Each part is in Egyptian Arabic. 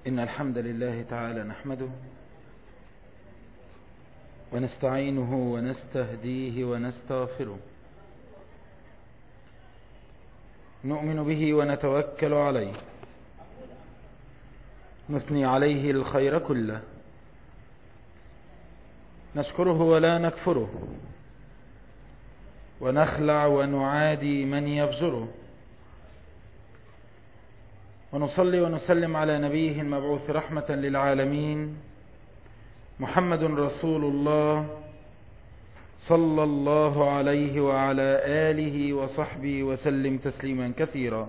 إن الحمد لله تعالى نحمده ونستعينه ونستهديه ونستغفره نؤمن به ونتوكل عليه نثني عليه الخير كله نشكره ولا نكفره ونخلع ونعادي من يفجره ونصلي ونسلم على نبيه المبعوث رحمة للعالمين محمد رسول الله صلى الله عليه وعلى آله وصحبه وسلم تسليما كثيرا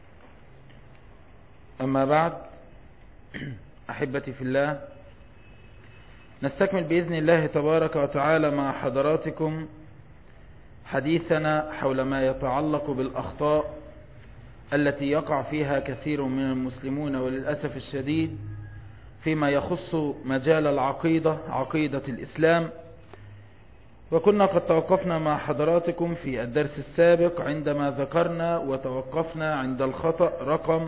أما بعد أحبتي في الله نستكمل بإذن الله تبارك وتعالى مع حضراتكم حديثنا حول ما يتعلق بالأخطاء التي يقع فيها كثير من المسلمون وللأسف الشديد فيما يخص مجال العقيدة عقيدة الإسلام وكنا قد توقفنا مع حضراتكم في الدرس السابق عندما ذكرنا وتوقفنا عند الخطأ رقم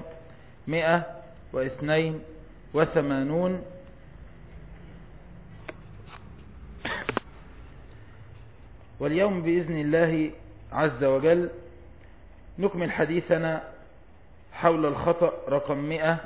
182 واليوم بإذن الله عز وجل نكمل حديثنا حول الخطأ رقم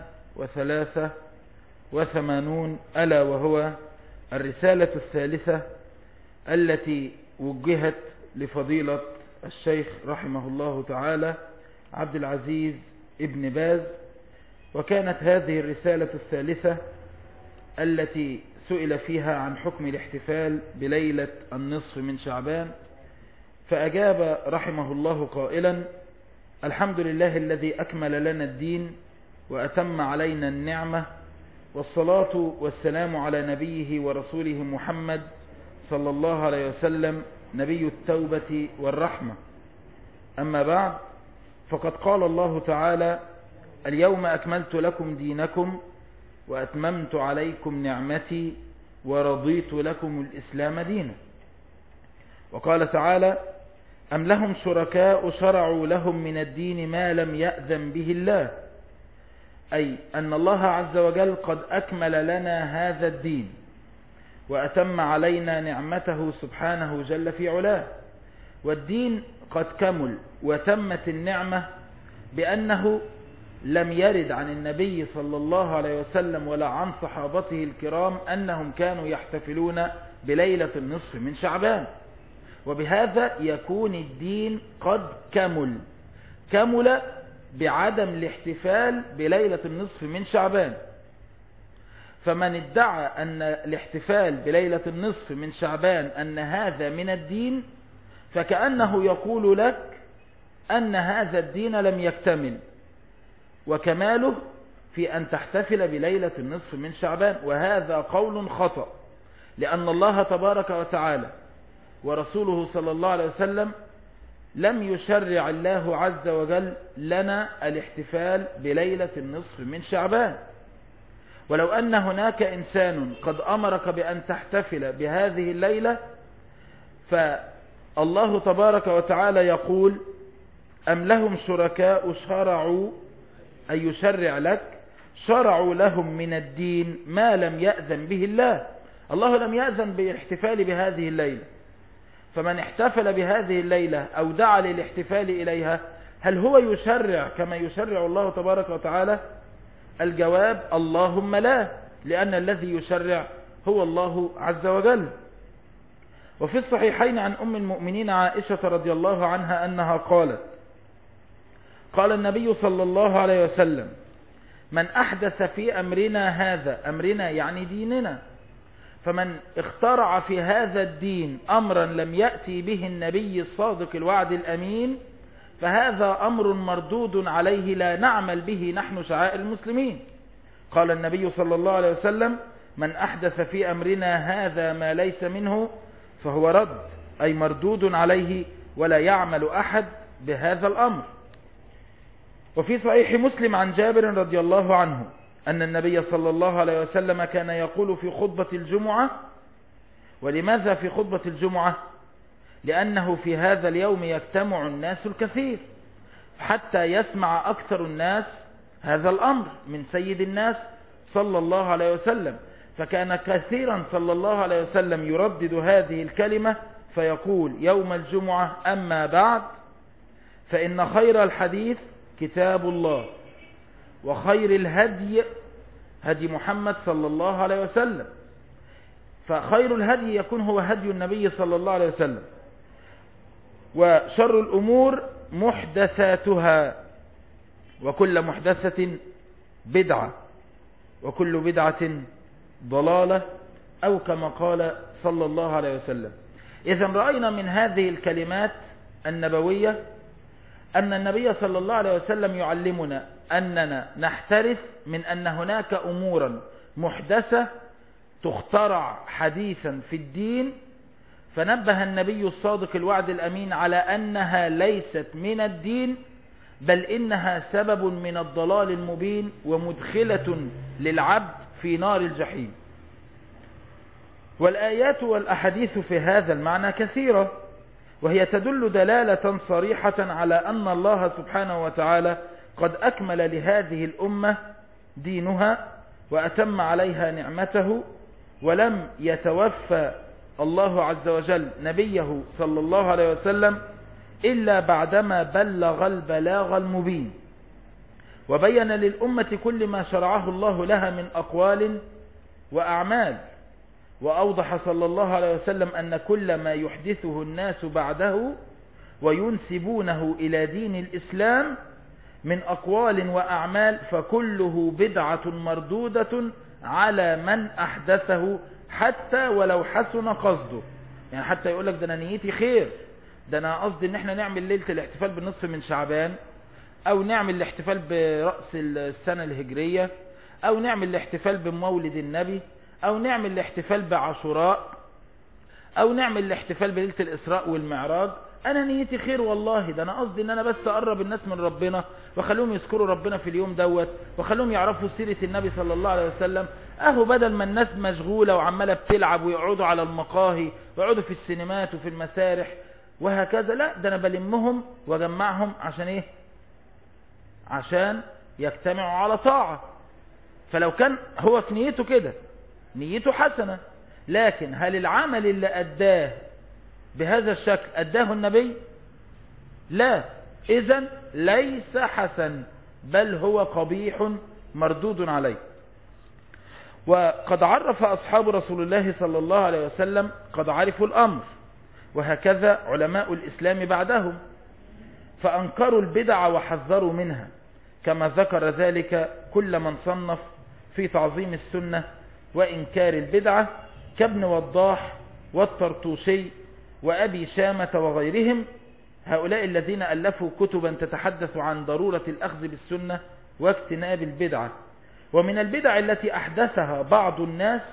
183 ألا وهو الرسالة الثالثة التي وجهت لفضيلة الشيخ رحمه الله تعالى عبد العزيز ابن باز وكانت هذه الرسالة الثالثة التي سئل فيها عن حكم الاحتفال بليلة النصف من شعبان فأجاب رحمه الله قائلا الحمد لله الذي أكمل لنا الدين وأتم علينا النعمة والصلاة والسلام على نبيه ورسوله محمد صلى الله عليه وسلم نبي التوبة والرحمة أما بعد فقد قال الله تعالى اليوم أكملت لكم دينكم وأتممت عليكم نعمتي ورضيت لكم الإسلام دينا وقال تعالى أم لهم شركاء شرعوا لهم من الدين ما لم يأذن به الله أي أن الله عز وجل قد أكمل لنا هذا الدين وأتم علينا نعمته سبحانه جل في علاه والدين قد كمل وتمت النعمة بأنه لم يرد عن النبي صلى الله عليه وسلم ولا عن صحابته الكرام أنهم كانوا يحتفلون بليلة النصف من شعبان وبهذا يكون الدين قد كمل كمل بعدم الاحتفال بليلة النصف من شعبان فمن ادعى أن الاحتفال بليلة النصف من شعبان أن هذا من الدين فكأنه يقول لك أن هذا الدين لم يكتمل وكماله في أن تحتفل بليلة النصف من شعبان وهذا قول خطأ لأن الله تبارك وتعالى ورسوله صلى الله عليه وسلم لم يشرع الله عز وجل لنا الاحتفال بليلة النصف من شعبان ولو أن هناك إنسان قد أمرك بأن تحتفل بهذه الليلة فالله تبارك وتعالى يقول أم لهم شركاء شرعوا أي يشرع لك شرعوا لهم من الدين ما لم يأذن به الله الله لم يأذن بالاحتفال بهذه الليلة فمن احتفل بهذه الليلة أو دعا للاحتفال إليها هل هو يشرع كما يشرع الله تبارك وتعالى الجواب اللهم لا لأن الذي يشرع هو الله عز وجل وفي الصحيحين عن أم المؤمنين عائشة رضي الله عنها أنها قالت قال النبي صلى الله عليه وسلم من أحدث في أمرنا هذا أمرنا يعني ديننا فمن اخترع في هذا الدين أمرا لم يأتي به النبي الصادق الوعد الأمين فهذا أمر مردود عليه لا نعمل به نحن شعائر المسلمين قال النبي صلى الله عليه وسلم من أحدث في أمرنا هذا ما ليس منه فهو رد أي مردود عليه ولا يعمل أحد بهذا الأمر وفي صحيح مسلم عن جابر رضي الله عنه أن النبي صلى الله عليه وسلم كان يقول في خطبة الجمعة ولماذا في خطبة الجمعة لأنه في هذا اليوم يجتمع الناس الكثير حتى يسمع أكثر الناس هذا الأمر من سيد الناس صلى الله عليه وسلم فكان كثيرا صلى الله عليه وسلم يردد هذه الكلمة فيقول يوم الجمعة أما بعد فإن خير الحديث كتاب الله وخير الهدي هدي محمد صلى الله عليه وسلم فخير الهدي يكون هو هدي النبي صلى الله عليه وسلم وشر الأمور محدثاتها وكل محدثة بدعة وكل بدعة ضلالة أو كما قال صلى الله عليه وسلم إذا رأينا من هذه الكلمات النبوية أن النبي صلى الله عليه وسلم يعلمنا أننا نحترث من أن هناك أمورا محدثة تخترع حديثا في الدين فنبه النبي الصادق الوعد الأمين على أنها ليست من الدين بل إنها سبب من الضلال المبين ومدخلة للعبد في نار الجحيم والآيات والأحاديث في هذا المعنى كثيرة وهي تدل دلالة صريحة على أن الله سبحانه وتعالى قد أكمل لهذه الأمة دينها وأتم عليها نعمته ولم يتوفى الله عز وجل نبيه صلى الله عليه وسلم إلا بعدما بلغ البلاغ المبين وبين للأمة كل ما شرعه الله لها من أقوال وأعمال وأوضح صلى الله عليه وسلم أن كل ما يحدثه الناس بعده وينسبونه إلى دين الإسلام من أقوال وأعمال فكله بدعة مردودة على من أحدثه حتى ولو حسن قصده يعني حتى يقول لك ده أنا نيتي خير ده أنا قصدي إن احنا نعمل ليلة الاحتفال بالنصف من شعبان أو نعمل الاحتفال برأس السنة الهجرية أو نعمل الاحتفال بمولد النبي أو نعمل الاحتفال بعاشوراء أو نعمل الاحتفال بليلة الإسراء والمعراج أنا نيتي خير والله ده أنا قصدي إن أنا بس أقرب الناس من ربنا وخلوهم يذكروا ربنا في اليوم دوت وخلوهم يعرفوا سيرة النبي صلى الله عليه وسلم أهو بدل ما الناس مشغولة وعمالة بتلعب ويقعدوا على المقاهي ويقعدوا في السينمات وفي المسارح وهكذا لا ده أنا بلمهم وأجمعهم عشان إيه عشان يجتمعوا على طاعة فلو كان هو في نيته كده نيته حسنة لكن هل العمل اللي أداه بهذا الشكل أداه النبي لا إذا ليس حسن بل هو قبيح مردود عليه وقد عرف أصحاب رسول الله صلى الله عليه وسلم قد عرفوا الأمر وهكذا علماء الإسلام بعدهم فأنكروا البدع وحذروا منها كما ذكر ذلك كل من صنف في تعظيم السنة وإنكار البدعة كابن وضاح والطرطوشي وأبي شامة وغيرهم هؤلاء الذين ألفوا كتبا تتحدث عن ضرورة الأخذ بالسنة واجتناب البدعة ومن البدع التي أحدثها بعض الناس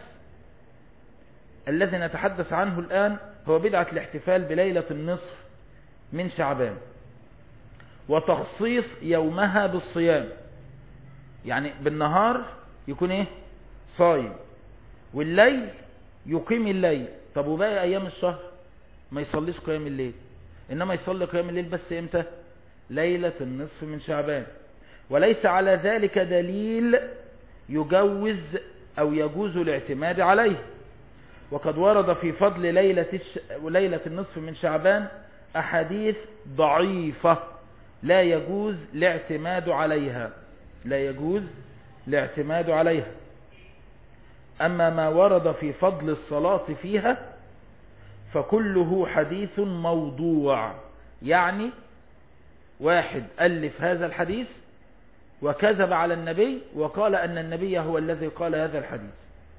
الذي نتحدث عنه الآن هو بدعة الاحتفال بليلة النصف من شعبان وتخصيص يومها بالصيام يعني بالنهار يكون ايه صايم والليل يقيم الليل طب وباقي ايام الشهر ما يصليش قيام الليل انما يصلي قيام الليل بس امتى ليلة النصف من شعبان وليس على ذلك دليل يجوز او يجوز الاعتماد عليه وقد ورد في فضل ليلة, الش... ليلة النصف من شعبان احاديث ضعيفة لا يجوز الاعتماد عليها لا يجوز الاعتماد عليها أما ما ورد في فضل الصلاة فيها فكله حديث موضوع يعني واحد ألف هذا الحديث وكذب على النبي وقال أن النبي هو الذي قال هذا الحديث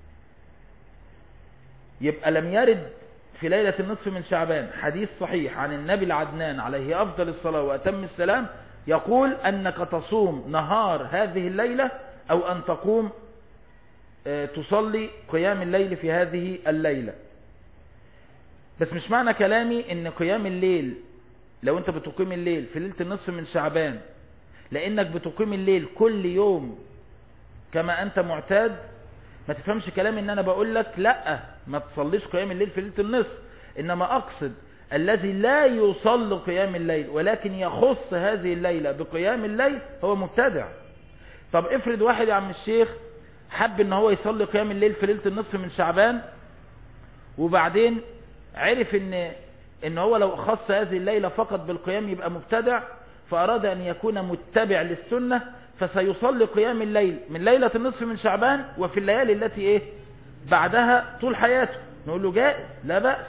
يبقى لم يرد في ليلة النصف من شعبان حديث صحيح عن النبي العدنان عليه أفضل الصلاة وأتم السلام يقول أنك تصوم نهار هذه الليلة أو أن تقوم تصلي قيام الليل في هذه الليلة بس مش معنى كلامي ان قيام الليل لو انت بتقيم الليل في ليلة النصف من شعبان لانك بتقيم الليل كل يوم كما انت معتاد ما تفهمش كلامي ان انا بقول لك لا ما تصليش قيام الليل في ليلة النصف انما اقصد الذي لا يصلي قيام الليل ولكن يخص هذه الليلة بقيام الليل هو مبتدع طب افرض واحد يا عم الشيخ حب ان هو يصلي قيام الليل في ليلة النصف من شعبان وبعدين عرف ان ان هو لو خص هذه الليلة فقط بالقيام يبقى مبتدع فاراد ان يكون متبع للسنة فسيصلي قيام الليل من ليلة النصف من شعبان وفي الليالي التي ايه بعدها طول حياته نقول له جائز لا بأس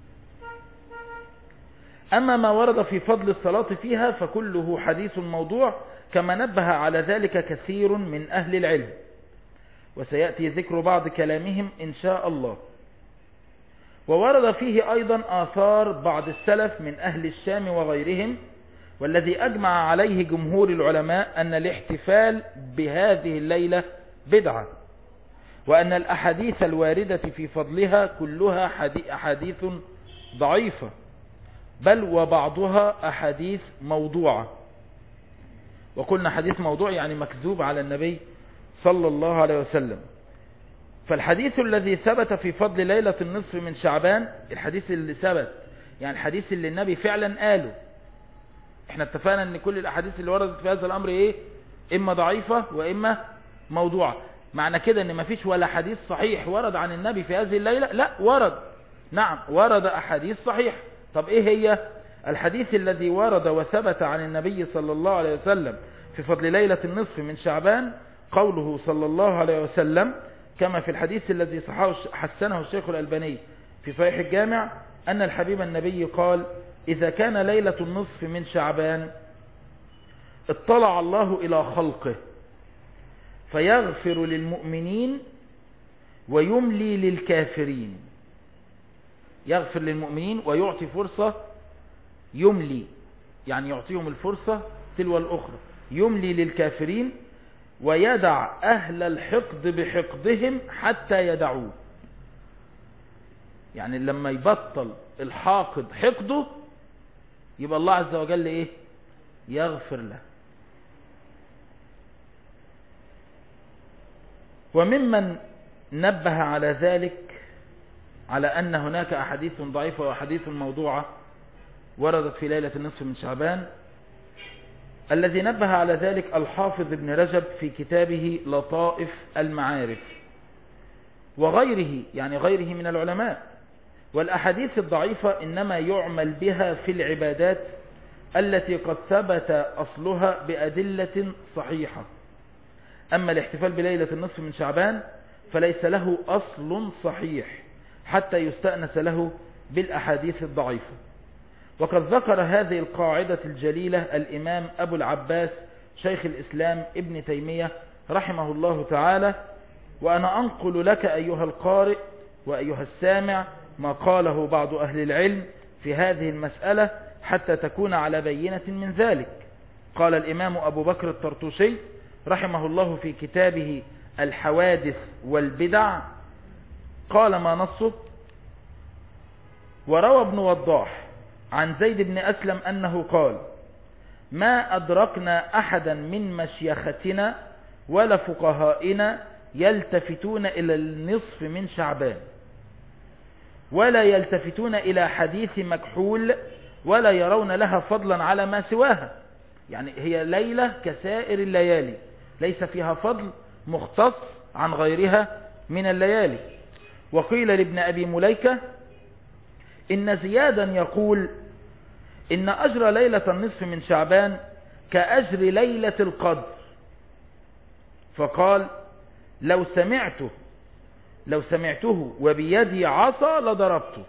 أما ما ورد في فضل الصلاة فيها فكله حديث موضوع كما نبه على ذلك كثير من أهل العلم وسيأتي ذكر بعض كلامهم إن شاء الله وورد فيه أيضا آثار بعض السلف من أهل الشام وغيرهم والذي أجمع عليه جمهور العلماء أن الاحتفال بهذه الليلة بدعة وأن الأحاديث الواردة في فضلها كلها أحاديث ضعيفة بل وبعضها أحاديث موضوعة وقلنا حديث موضوع يعني مكذوب على النبي صلى الله عليه وسلم فالحديث الذي ثبت في فضل ليلة النصف من شعبان الحديث اللي ثبت يعني الحديث اللي النبي فعلا قاله احنا اتفقنا ان كل الاحاديث اللي وردت في هذا الامر ايه اما ضعيفة واما موضوعة معنى كده ان مفيش ولا حديث صحيح ورد عن النبي في هذه الليلة لا ورد نعم ورد احاديث صحيح طب ايه هي الحديث الذي ورد وثبت عن النبي صلى الله عليه وسلم في فضل ليلة النصف من شعبان قوله صلى الله عليه وسلم كما في الحديث الذي صححه حسنه الشيخ الألباني في صحيح الجامع أن الحبيب النبي قال إذا كان ليلة النصف من شعبان اطلع الله إلى خلقه فيغفر للمؤمنين ويملي للكافرين يغفر للمؤمنين ويعطي فرصة يملي يعني يعطيهم الفرصة تلو الأخرى يملي للكافرين ويدع أهل الحقد بحقدهم حتى يدعوه يعني لما يبطل الحاقد حقده يبقى الله عز وجل ايه يغفر له وممن نبه على ذلك على أن هناك أحاديث ضعيفة وأحاديث موضوعة وردت في ليلة النصف من شعبان الذي نبه على ذلك الحافظ ابن رجب في كتابه لطائف المعارف وغيره يعني غيره من العلماء والأحاديث الضعيفة إنما يعمل بها في العبادات التي قد ثبت أصلها بأدلة صحيحة أما الاحتفال بليلة النصف من شعبان فليس له أصل صحيح حتى يستأنس له بالأحاديث الضعيفة وقد ذكر هذه القاعدة الجليلة الإمام أبو العباس شيخ الإسلام ابن تيمية رحمه الله تعالى وأنا أنقل لك أيها القارئ وأيها السامع ما قاله بعض أهل العلم في هذه المسألة حتى تكون على بينة من ذلك قال الإمام أبو بكر الطرطوشي رحمه الله في كتابه الحوادث والبدع قال ما نصه وروى ابن وضاح عن زيد بن أسلم أنه قال ما أدركنا أحدا من مشيختنا ولا فقهائنا يلتفتون إلى النصف من شعبان ولا يلتفتون إلى حديث مكحول ولا يرون لها فضلا على ما سواها يعني هي ليلة كسائر الليالي ليس فيها فضل مختص عن غيرها من الليالي وقيل لابن أبي مليكة إن زيادا يقول إن أجر ليلة النصف من شعبان كأجر ليلة القدر فقال لو سمعته لو سمعته وبيدي عصا لضربته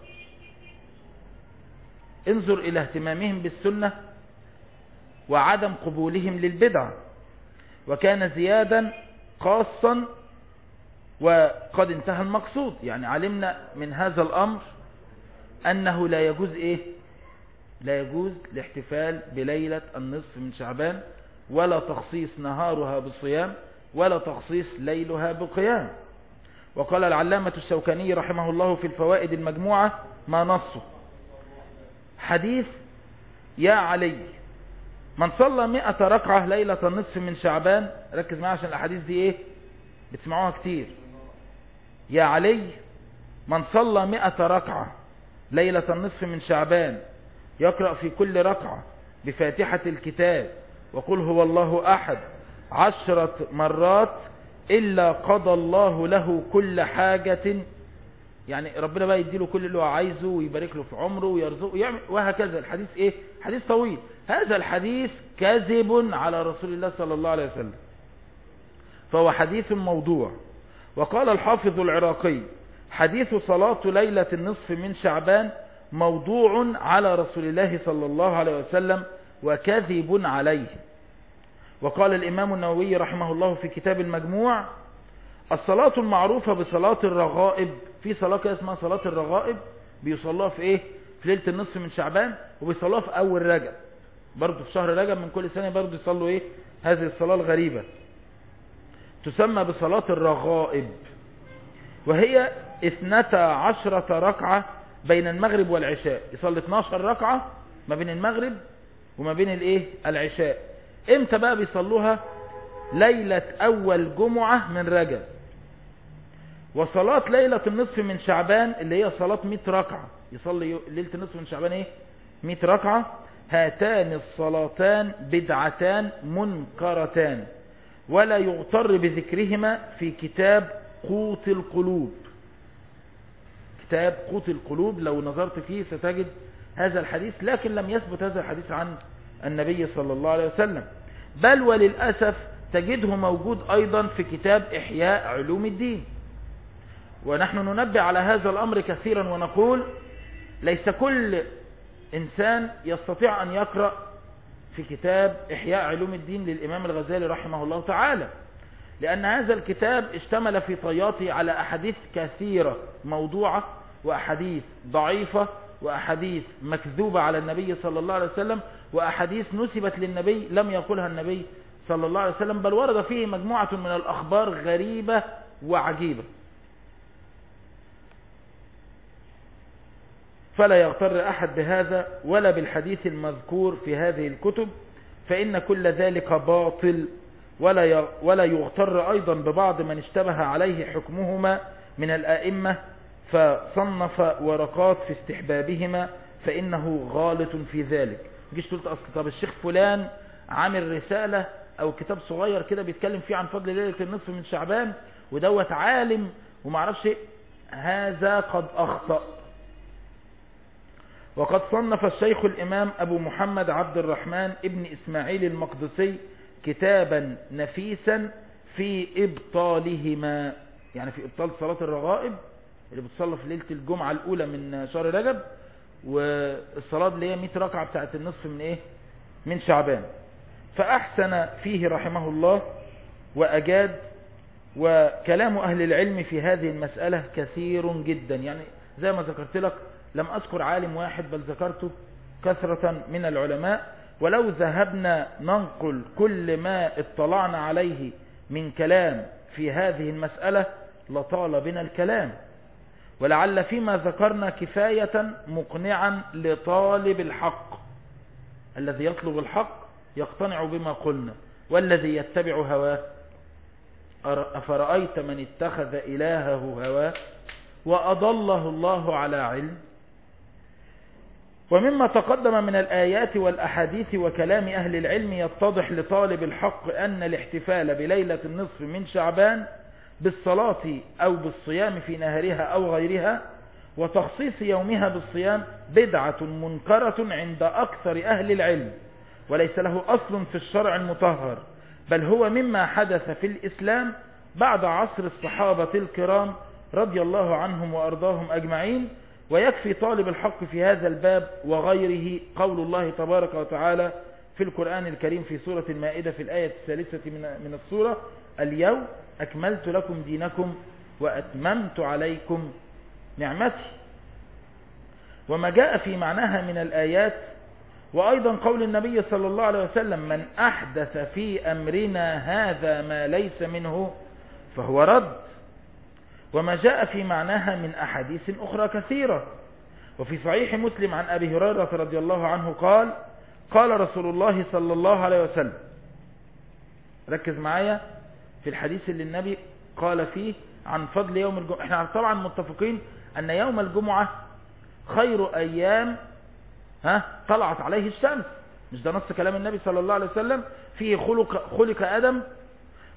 انظر إلى اهتمامهم بالسنة وعدم قبولهم للبدع وكان زيادا خاصا وقد انتهى المقصود يعني علمنا من هذا الأمر أنه لا يجوز إيه لا يجوز الاحتفال بليلة النصف من شعبان ولا تخصيص نهارها بالصيام ولا تخصيص ليلها بالقيام وقال العلامة الشوكاني رحمه الله في الفوائد المجموعة ما نصه حديث يا علي من صلى مئة ركعة ليلة النصف من شعبان ركز معي عشان الأحاديث دي ايه بتسمعوها كتير يا علي من صلى مئة ركعة ليلة النصف من شعبان يقرأ في كل ركعة بفاتحة الكتاب وقل هو الله أحد عشرة مرات إلا قضى الله له كل حاجة يعني ربنا بقى يديله كل اللي هو عايزه ويبارك له في عمره ويرزقه ويعمل وهكذا الحديث ايه حديث طويل هذا الحديث كذب على رسول الله صلى الله عليه وسلم فهو حديث موضوع وقال الحافظ العراقي حديث صلاة ليلة النصف من شعبان موضوع على رسول الله صلى الله عليه وسلم وكذب عليه وقال الإمام النووي رحمه الله في كتاب المجموع الصلاة المعروفة بصلاة الرغائب في صلاة كده اسمها صلاة الرغائب بيصلوها في ايه في ليلة النصف من شعبان وبيصلوها في اول رجب برضه في شهر رجب من كل سنة برضه يصلوا ايه هذه الصلاة الغريبة تسمى بصلاة الرغائب وهي اثنتا عشرة ركعة بين المغرب والعشاء يصلي 12 ركعة ما بين المغرب وما بين الايه العشاء امتى بقى بيصلوها ليلة اول جمعة من رجب وصلاة ليلة النصف من شعبان اللي هي صلاة 100 ركعة يصلي ليلة النصف من شعبان ايه 100 ركعة هاتان الصلاتان بدعتان منكرتان ولا يغتر بذكرهما في كتاب قوت القلوب كتاب قوت القلوب لو نظرت فيه ستجد هذا الحديث لكن لم يثبت هذا الحديث عن النبي صلى الله عليه وسلم بل وللأسف تجده موجود أيضا في كتاب إحياء علوم الدين ونحن ننبه على هذا الأمر كثيرا ونقول ليس كل إنسان يستطيع أن يقرأ في كتاب إحياء علوم الدين للإمام الغزالي رحمه الله تعالى لأن هذا الكتاب اشتمل في طياته على أحاديث كثيرة موضوعة وأحاديث ضعيفة وأحاديث مكذوبة على النبي صلى الله عليه وسلم وأحاديث نسبت للنبي لم يقولها النبي صلى الله عليه وسلم بل ورد فيه مجموعة من الأخبار غريبة وعجيبة فلا يغتر أحد بهذا ولا بالحديث المذكور في هذه الكتب فإن كل ذلك باطل ولا ولا يغتر أيضا ببعض من اشتبه عليه حكمهما من الآئمة فصنف ورقات في استحبابهما فإنه غالط في ذلك جيش تقول أصل طب الشيخ فلان عامل رسالة أو كتاب صغير كده بيتكلم فيه عن فضل ليلة النصف من شعبان ودوت عالم ومعرفش هذا قد أخطأ وقد صنف الشيخ الإمام أبو محمد عبد الرحمن ابن إسماعيل المقدسي كتابا نفيسا في إبطالهما يعني في إبطال صلاة الرغائب اللي بتصلى في ليلة الجمعة الأولى من شهر رجب والصلاة اللي هي 100 ركعة بتاعت النصف من إيه من شعبان فأحسن فيه رحمه الله وأجاد وكلام أهل العلم في هذه المسألة كثير جدا يعني زي ما ذكرت لك لم أذكر عالم واحد بل ذكرت كثرة من العلماء ولو ذهبنا ننقل كل ما اطلعنا عليه من كلام في هذه المسألة لطال بنا الكلام ولعل فيما ذكرنا كفاية مقنعا لطالب الحق الذي يطلب الحق يقتنع بما قلنا والذي يتبع هواه أفرأيت من اتخذ إلهه هواه وأضله الله على علم ومما تقدم من الآيات والأحاديث وكلام أهل العلم يتضح لطالب الحق أن الاحتفال بليلة النصف من شعبان بالصلاة أو بالصيام في نهرها أو غيرها وتخصيص يومها بالصيام بدعة منكرة عند أكثر أهل العلم وليس له أصل في الشرع المطهر بل هو مما حدث في الإسلام بعد عصر الصحابة الكرام رضي الله عنهم وأرضاهم أجمعين ويكفي طالب الحق في هذا الباب وغيره قول الله تبارك وتعالى في القرآن الكريم في سورة المائدة في الآية الثالثة من السورة اليوم أكملت لكم دينكم وأتممت عليكم نعمتي وما جاء في معناها من الآيات وأيضا قول النبي صلى الله عليه وسلم من أحدث في أمرنا هذا ما ليس منه فهو رد وما جاء في معناها من أحاديث أخرى كثيرة وفي صحيح مسلم عن أبي هريرة رضي الله عنه قال قال رسول الله صلى الله عليه وسلم ركز معايا في الحديث اللي النبي قال فيه عن فضل يوم الجمعة احنا طبعا متفقين أن يوم الجمعة خير أيام ها طلعت عليه الشمس مش ده نص كلام النبي صلى الله عليه وسلم فيه خلق, خلق آدم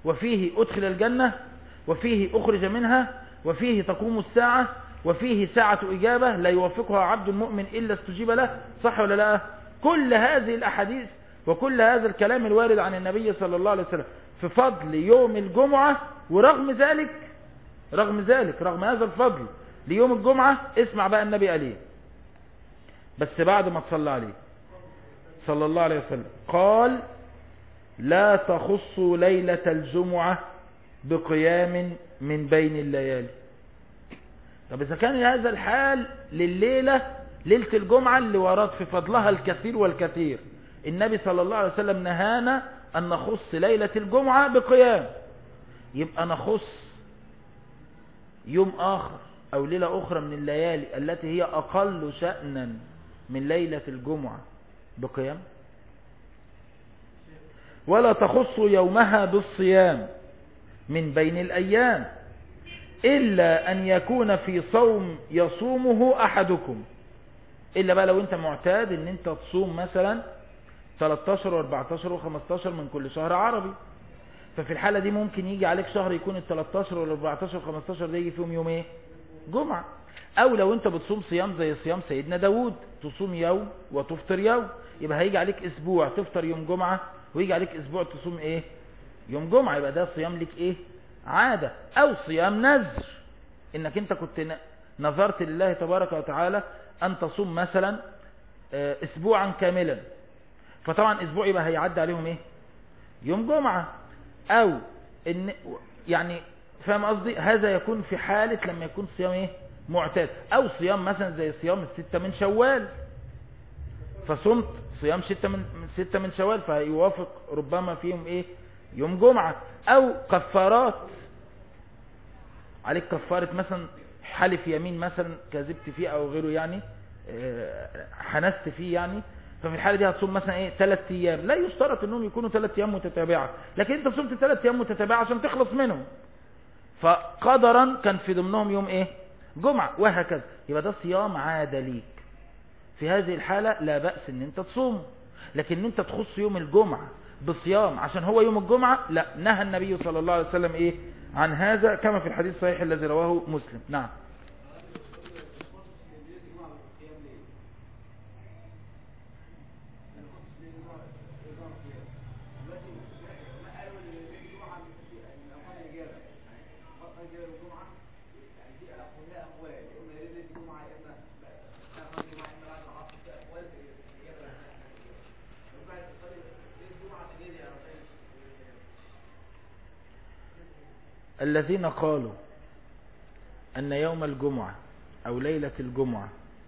وفيه أدخل الجنة وفيه أخرج منها وفيه تقوم الساعة وفيه ساعة إجابة لا يوفقها عبد مؤمن إلا استجيب له صح ولا لا كل هذه الأحاديث وكل هذا الكلام الوارد عن النبي صلى الله عليه وسلم في فضل يوم الجمعة ورغم ذلك رغم ذلك رغم هذا الفضل ليوم الجمعة اسمع بقى النبي عليه بس بعد ما تصلى عليه صلى الله عليه وسلم قال لا تخصوا ليلة الجمعة بقيام من بين الليالي طب إذا كان هذا الحال لليلة ليلة الجمعة اللي ورد في فضلها الكثير والكثير النبي صلى الله عليه وسلم نهانا أن نخص ليلة الجمعة بقيام يبقى نخص يوم آخر أو ليلة أخرى من الليالي التي هي أقل شأنا من ليلة الجمعة بقيام ولا تخص يومها بالصيام من بين الأيام إلا أن يكون في صوم يصومه أحدكم إلا بقى لو أنت معتاد أن أنت تصوم مثلا 13 و14 و15 من كل شهر عربي ففي الحالة دي ممكن يجي عليك شهر يكون ال 13 وال 14 وال 15 ده يجي فيهم يوم ايه جمعة او لو انت بتصوم صيام زي صيام سيدنا داود تصوم يوم وتفطر يوم يبقى هيجي عليك اسبوع تفطر يوم جمعة ويجي عليك اسبوع تصوم ايه يوم جمعة يبقى ده صيام لك ايه عادة او صيام نذر انك انت كنت نظرت لله تبارك وتعالى ان تصوم مثلا اسبوعا كاملا فطبعا اسبوع يبقى هيعدي عليهم ايه يوم جمعة او ان يعني فاهم قصدي هذا يكون في حالة لما يكون صيام ايه معتاد او صيام مثلا زي صيام الستة من شوال فصمت صيام ستة من ستة من شوال فيوافق ربما فيهم ايه يوم جمعة او كفارات عليك كفارة مثلا حلف يمين مثلا كذبت فيه او غيره يعني حنست فيه يعني ففي الحالة دي هتصوم مثلا ايه ثلاث ايام لا يشترط انهم يكونوا ثلاث ايام متتابعة لكن انت صمت ثلاث ايام متتابعة عشان تخلص منهم فقدرا كان في ضمنهم يوم ايه جمعة وهكذا يبقى ده صيام عادة ليك في هذه الحالة لا بأس ان انت تصوم لكن انت تخص يوم الجمعة بصيام عشان هو يوم الجمعة لا نهى النبي صلى الله عليه وسلم ايه عن هذا كما في الحديث الصحيح الذي رواه مسلم نعم الذين قالوا أن يوم الجمعة أو ليلة الجمعة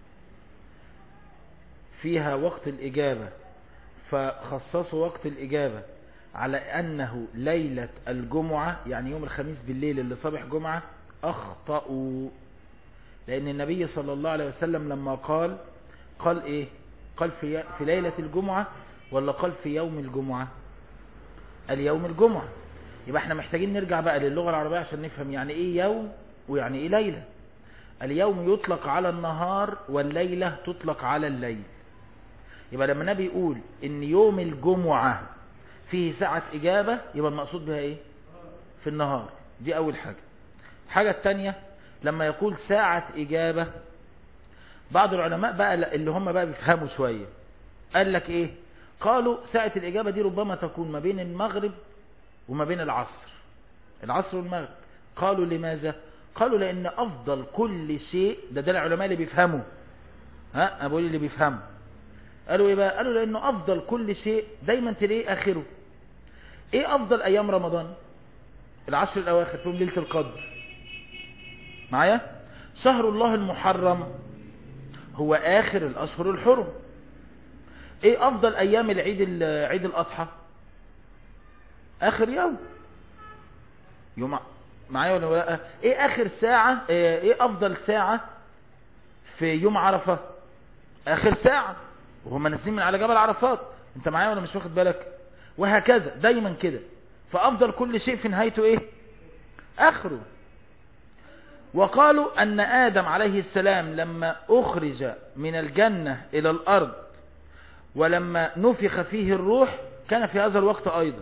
فيها وقت الإجابة فخصصوا وقت الإجابة على أنه ليلة الجمعة يعني يوم الخميس بالليل اللي صبح جمعة أخطأوا لأن النبي صلى الله عليه وسلم لما قال قال إيه قال في, في ليلة الجمعة ولا قال في يوم الجمعة اليوم الجمعة يبقى احنا محتاجين نرجع بقى للغة العربية عشان نفهم يعني ايه يوم ويعني ايه ليلة اليوم يطلق على النهار والليلة تطلق على الليل يبقى لما النبي يقول ان يوم الجمعة فيه ساعة اجابة يبقى المقصود بها ايه في النهار دي اول حاجة الحاجة التانية لما يقول ساعة اجابة بعض العلماء بقى اللي هم بقى بيفهموا شوية قال لك ايه قالوا ساعة الاجابة دي ربما تكون ما بين المغرب وما بين العصر العصر والمغرب قالوا لماذا قالوا لان افضل كل شيء ده ده العلماء اللي بيفهموا ها انا بقول اللي بيفهموا قالوا ايه بقى قالوا لانه افضل كل شيء دايما تلاقيه اخره ايه افضل ايام رمضان العشر الاواخر فيهم ليله القدر معايا شهر الله المحرم هو اخر الاشهر الحرم ايه افضل ايام العيد عيد الاضحى اخر يوم يوم معايا ولا لا ايه اخر ساعة ايه افضل ساعة في يوم عرفة اخر ساعة وهم نازلين من على جبل عرفات انت معايا ولا مش واخد بالك وهكذا دايما كده فافضل كل شيء في نهايته ايه اخره وقالوا ان ادم عليه السلام لما اخرج من الجنة الى الارض ولما نفخ فيه الروح كان في هذا الوقت ايضا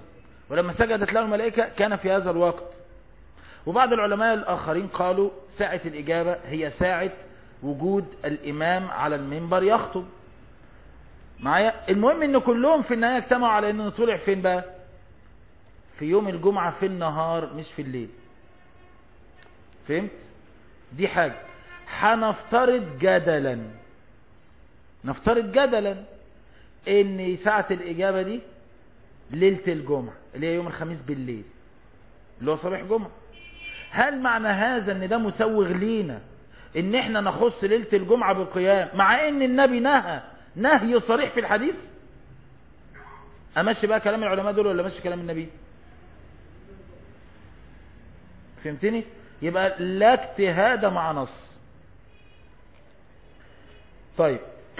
ولما سجدت له الملائكة كان في هذا الوقت وبعض العلماء الآخرين قالوا ساعة الإجابة هي ساعة وجود الإمام على المنبر يخطب معايا المهم ان كلهم في النهاية اجتمعوا على انه طلع فين بقى في يوم الجمعة في النهار مش في الليل فهمت دي حاجة هنفترض جدلا نفترض جدلا ان ساعة الاجابة دي ليلة الجمعة اللي هي يوم الخميس بالليل اللي هو صباح جمعة هل معنى هذا ان ده مسوغ لينا ان احنا نخص ليلة الجمعة بالقيام مع ان النبي نهى نهي صريح في الحديث امشي بقى كلام العلماء دول ولا امشي كلام النبي فهمتني يبقى لا اجتهاد مع نص طيب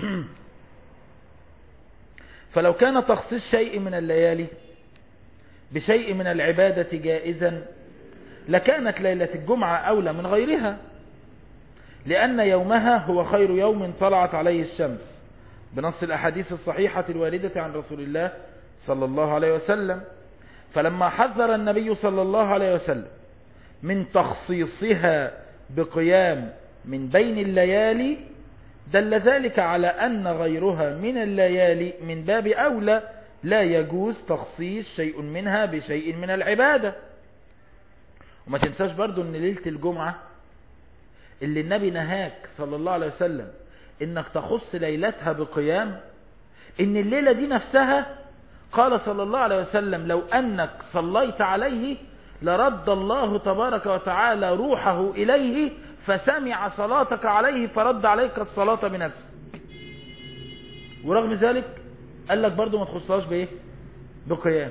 فلو كان تخصيص شيء من الليالي بشيء من العبادة جائزا لكانت ليلة الجمعة أولى من غيرها لأن يومها هو خير يوم طلعت عليه الشمس بنص الأحاديث الصحيحة الواردة عن رسول الله صلى الله عليه وسلم فلما حذر النبي صلى الله عليه وسلم من تخصيصها بقيام من بين الليالي دل ذلك على أن غيرها من الليالي من باب أولى لا يجوز تخصيص شيء منها بشيء من العبادة وما تنساش برضو ان ليلة الجمعة اللي النبي نهاك صلى الله عليه وسلم انك تخص ليلتها بقيام ان الليلة دي نفسها قال صلى الله عليه وسلم لو انك صليت عليه لرد الله تبارك وتعالى روحه اليه فسمع صلاتك عليه فرد عليك الصلاة بنفسه ورغم ذلك قال لك برضو ما تخصهاش بايه بقيام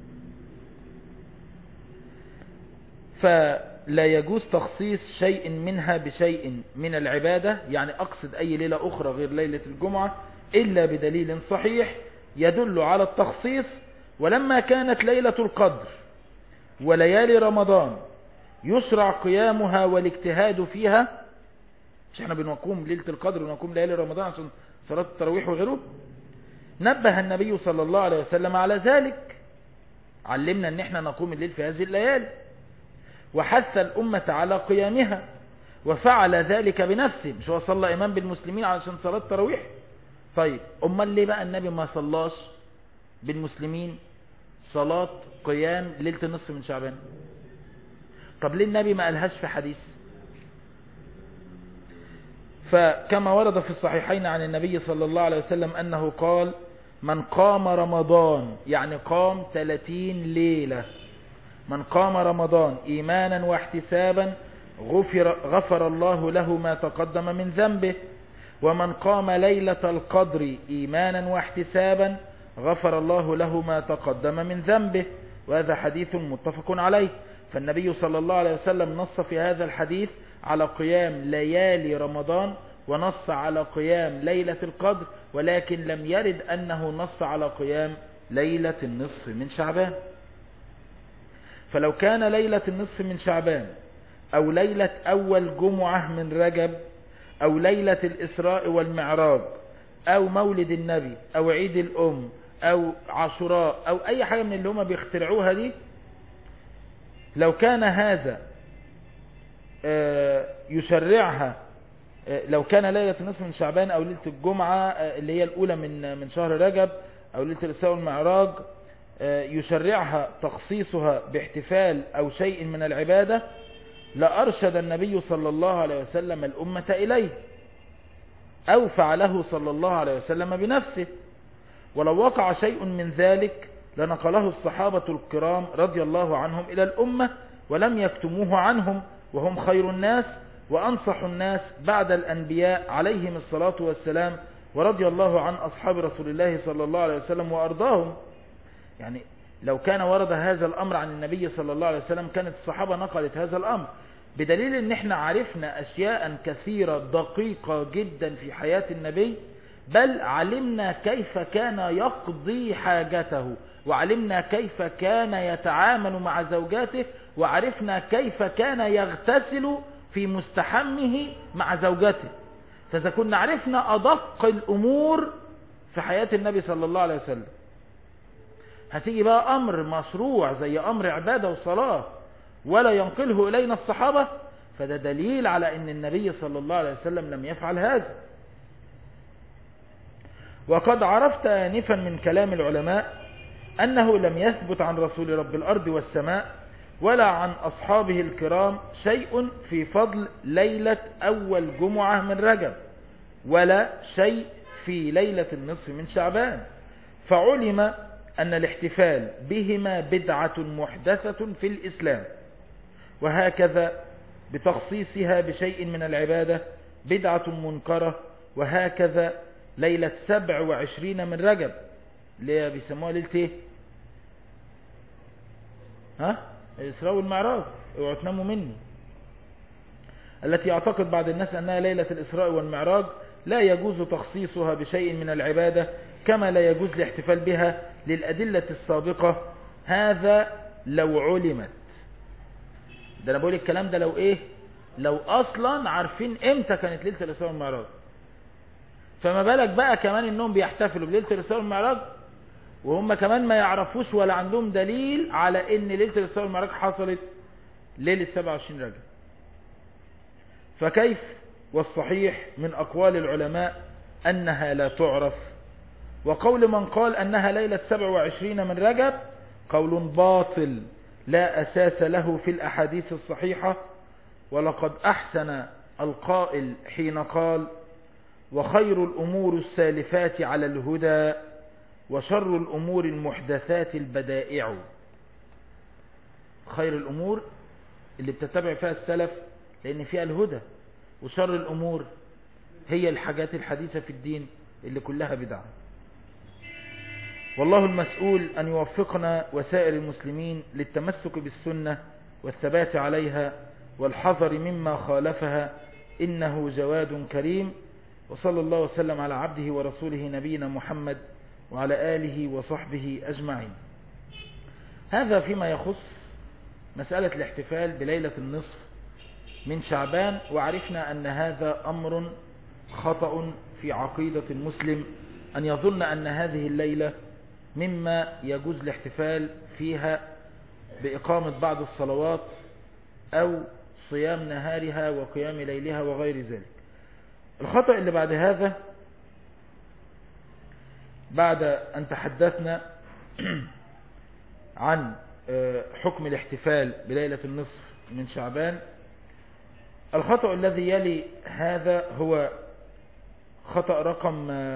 فلا يجوز تخصيص شيء منها بشيء من العبادة يعني أقصد أي ليلة أخرى غير ليلة الجمعة إلا بدليل صحيح يدل على التخصيص ولما كانت ليلة القدر وليالي رمضان يشرع قيامها والاجتهاد فيها مش احنا بنقوم ليلة القدر ونقوم ليالي رمضان عشان صلاة التراويح وغيره نبه النبي صلى الله عليه وسلم على ذلك علمنا ان احنا نقوم الليل في هذه الليالي وحث الأمة على قيامها وفعل ذلك بنفسه مش هو صلى إمام بالمسلمين علشان صلاة التراويح طيب أمال ليه بقى النبي ما صلاش بالمسلمين صلاة قيام ليلة النصف من شعبان طب ليه النبي ما قالهاش في حديث فكما ورد في الصحيحين عن النبي صلى الله عليه وسلم أنه قال من قام رمضان يعني قام 30 ليلة من قام رمضان إيمانا واحتسابا غفر, غفر الله له ما تقدم من ذنبه ومن قام ليلة القدر إيمانا واحتسابا غفر الله له ما تقدم من ذنبه وهذا حديث متفق عليه فالنبي صلى الله عليه وسلم نص في هذا الحديث على قيام ليالي رمضان ونص على قيام ليلة القدر ولكن لم يرد أنه نص على قيام ليلة النصف من شعبان فلو كان ليلة النصف من شعبان أو ليلة أول جمعة من رجب أو ليلة الإسراء والمعراج أو مولد النبي أو عيد الأم أو عاشوراء أو أي حاجة من اللي هما بيخترعوها دي لو كان هذا يشرعها لو كان ليلة النصف من شعبان أو ليلة الجمعة اللي هي الأولى من من شهر رجب أو ليلة الإسراء والمعراج يشرعها تخصيصها باحتفال أو شيء من العبادة لأرشد النبي صلى الله عليه وسلم الأمة إليه أو فعله صلى الله عليه وسلم بنفسه ولو وقع شيء من ذلك لنقله الصحابة الكرام رضي الله عنهم إلى الأمة ولم يكتموه عنهم وهم خير الناس وأنصح الناس بعد الأنبياء عليهم الصلاة والسلام ورضي الله عن أصحاب رسول الله صلى الله عليه وسلم وأرضاهم يعني لو كان ورد هذا الأمر عن النبي صلى الله عليه وسلم كانت الصحابة نقلت هذا الأمر بدليل ان احنا عرفنا أشياء كثيرة دقيقة جدا في حياة النبي بل علمنا كيف كان يقضي حاجته وعلمنا كيف كان يتعامل مع زوجاته وعرفنا كيف كان يغتسل في مستحمه مع زوجته فإذا كنا عرفنا أدق الأمور في حياة النبي صلى الله عليه وسلم هتيجي بقى أمر مشروع زي أمر عبادة وصلاة ولا ينقله إلينا الصحابة فده دليل على أن النبي صلى الله عليه وسلم لم يفعل هذا وقد عرفت آنفا من كلام العلماء أنه لم يثبت عن رسول رب الأرض والسماء ولا عن أصحابه الكرام شيء في فضل ليلة أول جمعة من رجب ولا شيء في ليلة النصف من شعبان فعلم أن الاحتفال بهما بدعة محدثة في الإسلام وهكذا بتخصيصها بشيء من العبادة بدعة منكرة وهكذا ليلة سبع وعشرين من رجب اللي بيسموها ليلة ايه ها الإسراء والمعراج اوعوا تناموا مني التي يعتقد بعض الناس أنها ليلة الإسراء والمعراج لا يجوز تخصيصها بشيء من العبادة كما لا يجوز الاحتفال بها للأدلة السابقة هذا لو علمت ده أنا بقول الكلام ده لو إيه لو أصلا عارفين إمتى كانت ليلة الإسراء والمعراج فما بالك بقى كمان إنهم بيحتفلوا بليلة الإسراء والمعراج وهم كمان ما يعرفوش ولا عندهم دليل على ان ليلة الإسراء والمعراج حصلت ليلة 27 رجب فكيف والصحيح من أقوال العلماء أنها لا تعرف وقول من قال أنها ليلة 27 من رجب قول باطل لا أساس له في الأحاديث الصحيحة ولقد أحسن القائل حين قال وخير الأمور السالفات على الهدى وشر الأمور المحدثات البدائع خير الأمور اللي بتتبع فيها السلف لأن فيها الهدى وشر الأمور هي الحاجات الحديثة في الدين اللي كلها بدعة والله المسؤول أن يوفقنا وسائر المسلمين للتمسك بالسنة والثبات عليها والحذر مما خالفها إنه جواد كريم وصلى الله وسلم على عبده ورسوله نبينا محمد وعلى آله وصحبه أجمعين هذا فيما يخص مسألة الاحتفال بليلة النصف من شعبان وعرفنا أن هذا أمر خطأ في عقيدة المسلم أن يظن أن هذه الليلة مما يجوز الاحتفال فيها بإقامة بعض الصلوات أو صيام نهارها وقيام ليلها وغير ذلك الخطأ اللي بعد هذا بعد أن تحدثنا عن حكم الاحتفال بليلة النصف من شعبان الخطأ الذي يلي هذا هو خطأ رقم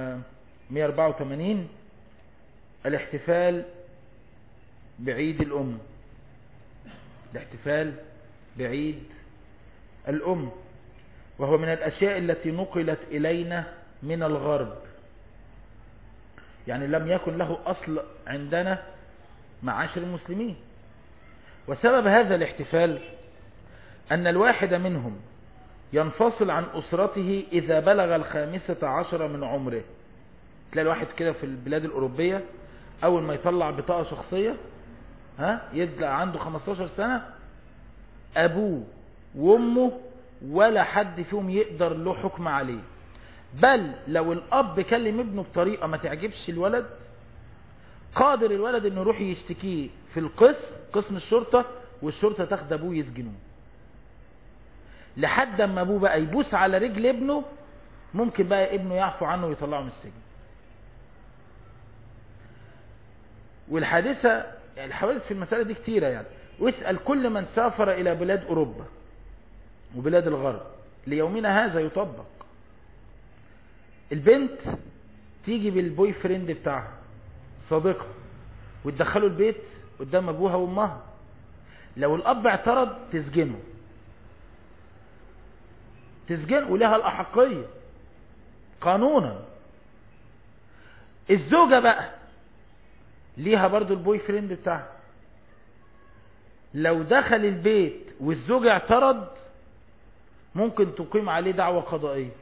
184 الاحتفال بعيد الأم الاحتفال بعيد الأم وهو من الأشياء التي نقلت إلينا من الغرب يعني لم يكن له أصل عندنا معاشر المسلمين وسبب هذا الاحتفال أن الواحد منهم ينفصل عن أسرته إذا بلغ الخامسة عشر من عمره تلاقي الواحد كده في البلاد الأوروبية أول ما يطلع بطاقة شخصية ها يبقى عنده 15 سنة أبوه وأمه ولا حد فيهم يقدر له حكم عليه بل لو الأب كلم ابنه بطريقة ما تعجبش الولد قادر الولد انه يروح يشتكيه في القسم قسم الشرطة والشرطة تاخد ابوه يسجنوه لحد اما ابوه بقى يبوس على رجل ابنه ممكن بقى ابنه يعفو عنه ويطلعه من السجن والحادثة الحوادث في المسألة دي كتيرة يعني واسأل كل من سافر إلى بلاد أوروبا وبلاد الغرب ليومنا هذا يطبق البنت تيجي بالبوي فريند بتاعها صديقها وتدخله البيت قدام ابوها وامها لو الاب اعترض تسجنه تسجنه ولها الاحقية قانونا الزوجة بقى ليها برضو البوي فريند بتاعها لو دخل البيت والزوج اعترض ممكن تقيم عليه دعوة قضائية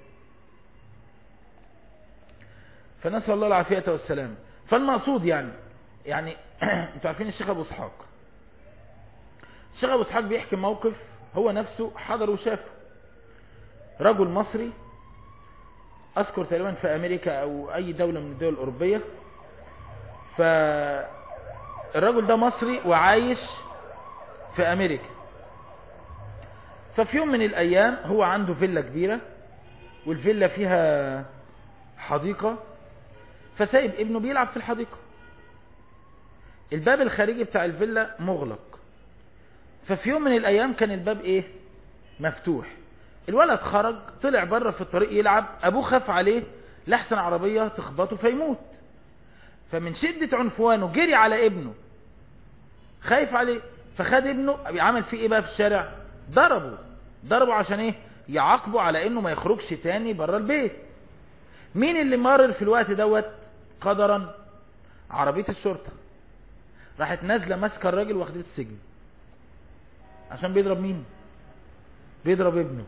فنسأل الله العافية والسلام فالمقصود يعني يعني انتوا عارفين الشيخ ابو اسحاق الشيخ ابو اسحاق بيحكي موقف هو نفسه حضر وشافه رجل مصري اذكر تقريبا في امريكا او اي دولة من الدول الاوروبية الرجل ده مصري وعايش في امريكا ففي يوم من الايام هو عنده فيلا كبيرة والفيلا فيها حديقة فسايب ابنه بيلعب في الحديقة الباب الخارجي بتاع الفيلا مغلق ففي يوم من الايام كان الباب ايه مفتوح الولد خرج طلع بره في الطريق يلعب ابوه خاف عليه لحسن عربية تخبطه فيموت فمن شدة عنفوانه جري على ابنه خايف عليه فخد ابنه عمل فيه ايه بقى في الشارع ضربه ضربه عشان ايه يعاقبه على انه ما يخرجش تاني بره البيت مين اللي مرر في الوقت دوت قدرا عربية الشرطة راحت نازلة ماسكة الراجل واخدته السجن عشان بيضرب مين بيضرب ابنه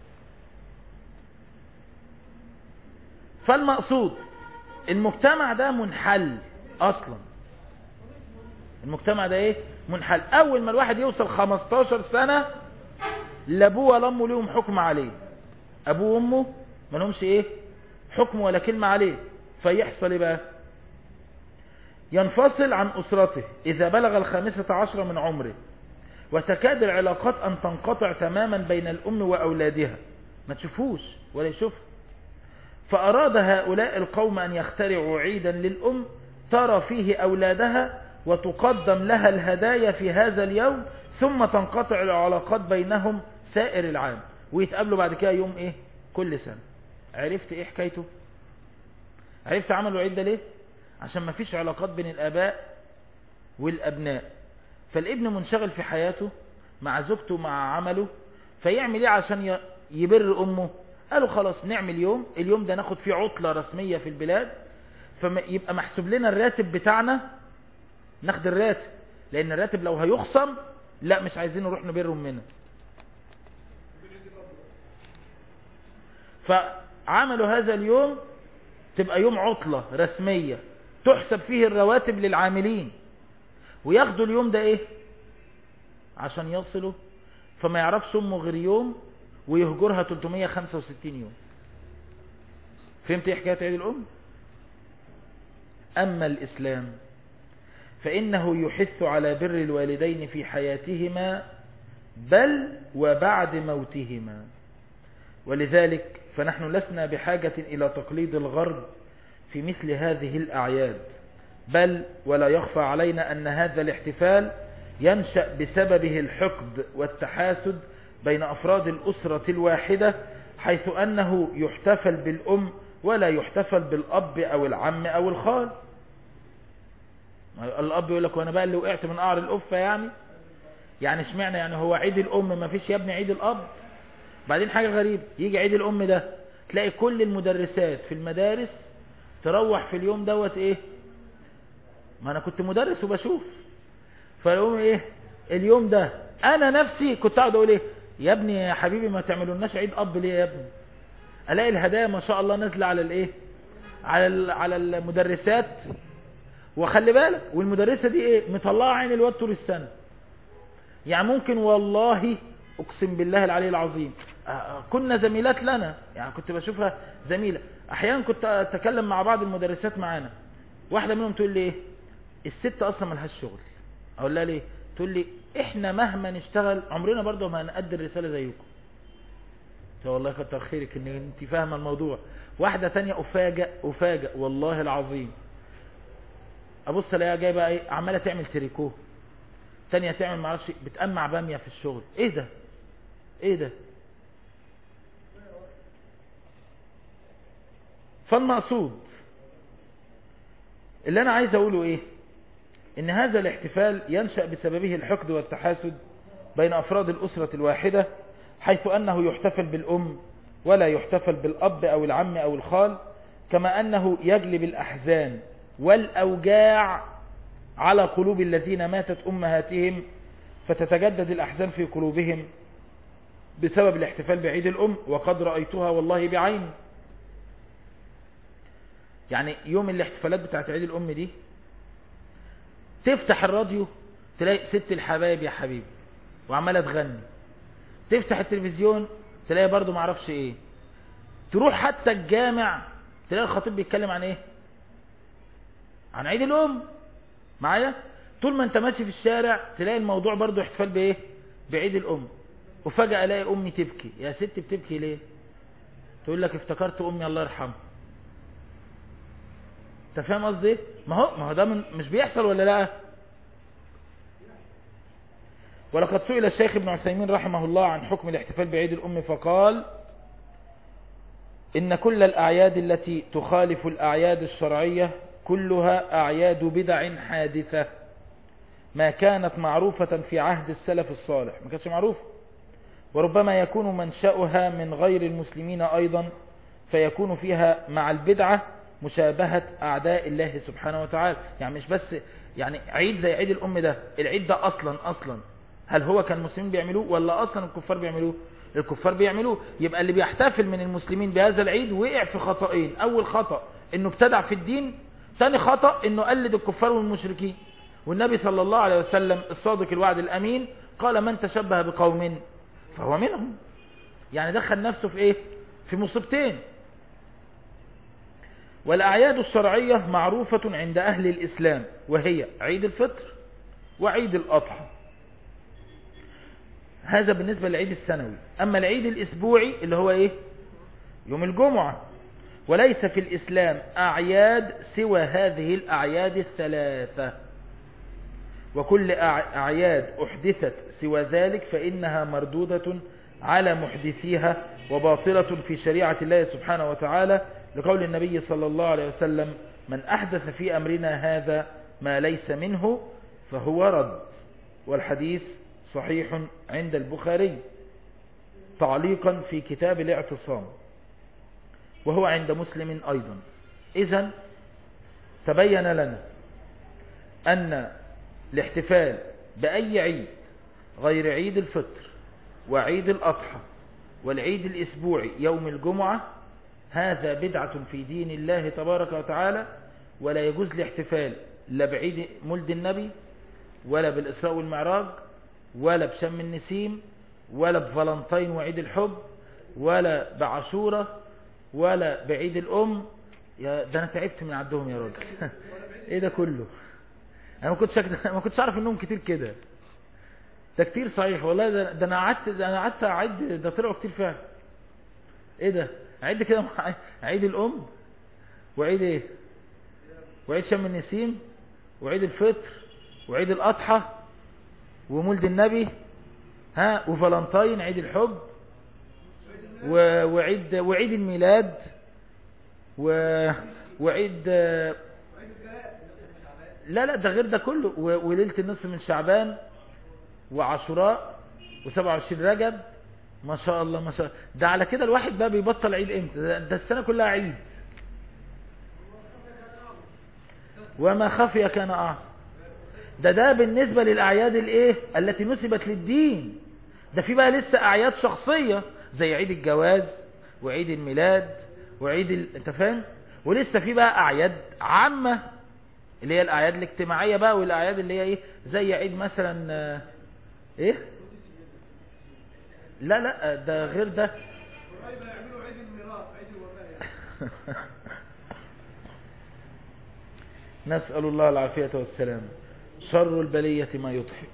فالمقصود المجتمع ده منحل اصلا المجتمع ده ايه منحل اول ما الواحد يوصل 15 سنة لابوه ولا امه ليهم حكم عليه ابوه وامه ما لهمش ايه حكم ولا كلمة عليه فيحصل ايه بقى ينفصل عن اسرته اذا بلغ الخامسة عشر من عمره وتكاد العلاقات ان تنقطع تماما بين الام واولادها ما تشوفوش ولا يشوفها فأراد هؤلاء القوم أن يخترعوا عيدا للأم ترى فيه أولادها وتقدم لها الهدايا في هذا اليوم ثم تنقطع العلاقات بينهم سائر العام ويتقابلوا بعد كده يوم ايه كل سنة عرفت ايه حكايته عرفت عملوا عيد ده ليه عشان ما فيش علاقات بين الاباء والابناء فالابن منشغل في حياته مع زوجته مع عمله فيعمل ايه عشان يبر امه قالوا خلاص نعمل يوم اليوم ده ناخد فيه عطلة رسمية في البلاد فيبقى محسوب لنا الراتب بتاعنا ناخد الراتب لان الراتب لو هيخصم لا مش عايزين نروح نبر امنا فعملوا هذا اليوم تبقى يوم عطلة رسمية تحسب فيه الرواتب للعاملين وياخدوا اليوم ده ايه عشان يصلوا فما يعرفش امه غير يوم ويهجرها 365 يوم فهمت ايه حكاية عيد الام اما الاسلام فانه يحث على بر الوالدين في حياتهما بل وبعد موتهما ولذلك فنحن لسنا بحاجة الى تقليد الغرب في مثل هذه الاعياد بل ولا يخفى علينا ان هذا الاحتفال ينشأ بسببه الحقد والتحاسد بين أفراد الأسرة الواحدة حيث أنه يحتفل بالأم ولا يحتفل بالأب أو العم أو الخال الأب يقول لك وأنا بقى اللي وقعت من قعر الأفة يعني يعني اشمعنى يعني هو عيد الأم ما فيش يا ابني عيد الأب بعدين حاجة غريبة يجي عيد الأم ده تلاقي كل المدرسات في المدارس تروح في اليوم دوت ايه ما انا كنت مدرس وبشوف فيقوم ايه اليوم ده انا نفسي كنت قاعد اقول ايه يا ابني يا حبيبي ما تعملوناش عيد اب ليه يا ابني الاقي الهدايا ما شاء الله نازله على الايه على على المدرسات وخلي بالك والمدرسه دي ايه مطلعه عين الواد طول السنه يعني ممكن والله اقسم بالله العلي العظيم كنا زميلات لنا يعني كنت بشوفها زميله احيانا كنت اتكلم مع بعض المدرسات معانا واحده منهم تقول لي ايه الست اصلا ملهاش شغل اقول لها ليه تقول لي احنا مهما نشتغل عمرنا برضه ما هنأدي الرسالة زيكم والله كتر خيرك ان انت فاهمه الموضوع واحدة تانية افاجئ افاجئ والله العظيم ابص الاقيها جايه بقى ايه عماله تعمل تريكو تانية تعمل معرفش بتقمع باميه في الشغل ايه ده ايه ده فالمقصود اللي انا عايز اقوله ايه ان هذا الاحتفال ينشأ بسببه الحقد والتحاسد بين افراد الاسرة الواحدة حيث انه يحتفل بالام ولا يحتفل بالاب او العم او الخال كما انه يجلب الاحزان والاوجاع على قلوب الذين ماتت امهاتهم فتتجدد الاحزان في قلوبهم بسبب الاحتفال بعيد الام وقد رأيتها والله بعيني يعني يوم الاحتفالات بتاعت عيد الام دي تفتح الراديو تلاقي ست الحبايب يا حبيبي وعمالة تغني تفتح التلفزيون تلاقي برضو معرفش ايه تروح حتى الجامع تلاقي الخطيب بيتكلم عن ايه عن عيد الام معايا طول ما انت ماشي في الشارع تلاقي الموضوع برضو احتفال بايه بعيد الام وفجأة الاقي امي تبكي يا ست بتبكي ليه تقول لك افتكرت امي الله يرحمها انت فاهم قصدي ايه ما هو ما هو ده من مش بيحصل ولا لا ولقد سئل الشيخ ابن عثيمين رحمه الله عن حكم الاحتفال بعيد الام فقال إن كل الأعياد التي تخالف الأعياد الشرعية كلها أعياد بدع حادثة ما كانت معروفة في عهد السلف الصالح ما كانتش معروفة وربما يكون منشأها من غير المسلمين أيضا فيكون فيها مع البدعة مشابهة أعداء الله سبحانه وتعالى يعني مش بس يعني عيد زي عيد الأم ده العيد ده أصلا أصلا هل هو كان المسلمين بيعملوه ولا أصلا الكفار بيعملوه الكفار بيعملوه يبقى اللي بيحتفل من المسلمين بهذا العيد وقع في خطأين أول خطأ انه ابتدع في الدين ثاني خطأ انه قلد الكفار والمشركين والنبي صلى الله عليه وسلم الصادق الوعد الأمين قال من تشبه بقوم فهو منهم يعني دخل نفسه في ايه في مصيبتين والأعياد الشرعية معروفة عند أهل الإسلام وهي عيد الفطر وعيد الأضحى هذا بالنسبة للعيد السنوي أما العيد الإسبوعي اللي هو إيه يوم الجمعة وليس في الإسلام أعياد سوى هذه الأعياد الثلاثة وكل أعياد أحدثت سوى ذلك فإنها مردودة على محدثيها وباطلة في شريعة الله سبحانه وتعالى لقول النبي صلى الله عليه وسلم من أحدث في أمرنا هذا ما ليس منه فهو رد والحديث صحيح عند البخاري تعليقا في كتاب الاعتصام وهو عند مسلم أيضا إذا تبين لنا أن الاحتفال بأي عيد غير عيد الفطر وعيد الأضحى والعيد الإسبوعي يوم الجمعة هذا بدعة في دين الله تبارك وتعالى ولا يجوز الاحتفال لا بعيد مولد النبي ولا بالإسراء والمعراج ولا بشم النسيم ولا بفالنتين وعيد الحب ولا بعشورة ولا بعيد الأم يا ده أنا تعبت من عدهم يا راجل إيه ده كله أنا ما كنتش ما كنتش أعرف إنهم كتير كده ده كتير صحيح والله ده, ده أنا قعدت ده أنا قعدت أعد ده طلعوا كتير فعلا إيه ده أعد كده عيد الأم وعيد إيه وعيد شم النسيم وعيد الفطر وعيد الأضحى ومولد النبي ها وفالنتين عيد الحب و... وعيد وعيد الميلاد و... وعيد لا لا ده غير ده كله و... وليلة النصف من شعبان وعاشوراء و27 رجب ما شاء الله ما شاء الله ده على كده الواحد بقى بيبطل عيد امتى ده, ده السنة كلها عيد وما خفي كان أعظم ده ده بالنسبة للأعياد الايه التي نسبت للدين ده في بقى لسه أعياد شخصية زي عيد الجواز وعيد الميلاد وعيد ال... انت فاهم ولسه في بقى أعياد عامة اللي هي الأعياد الاجتماعية بقى والأعياد اللي هي ايه زي عيد مثلا ايه لا لا ده غير ده نسأل الله العافية والسلام شر البلية ما يضحك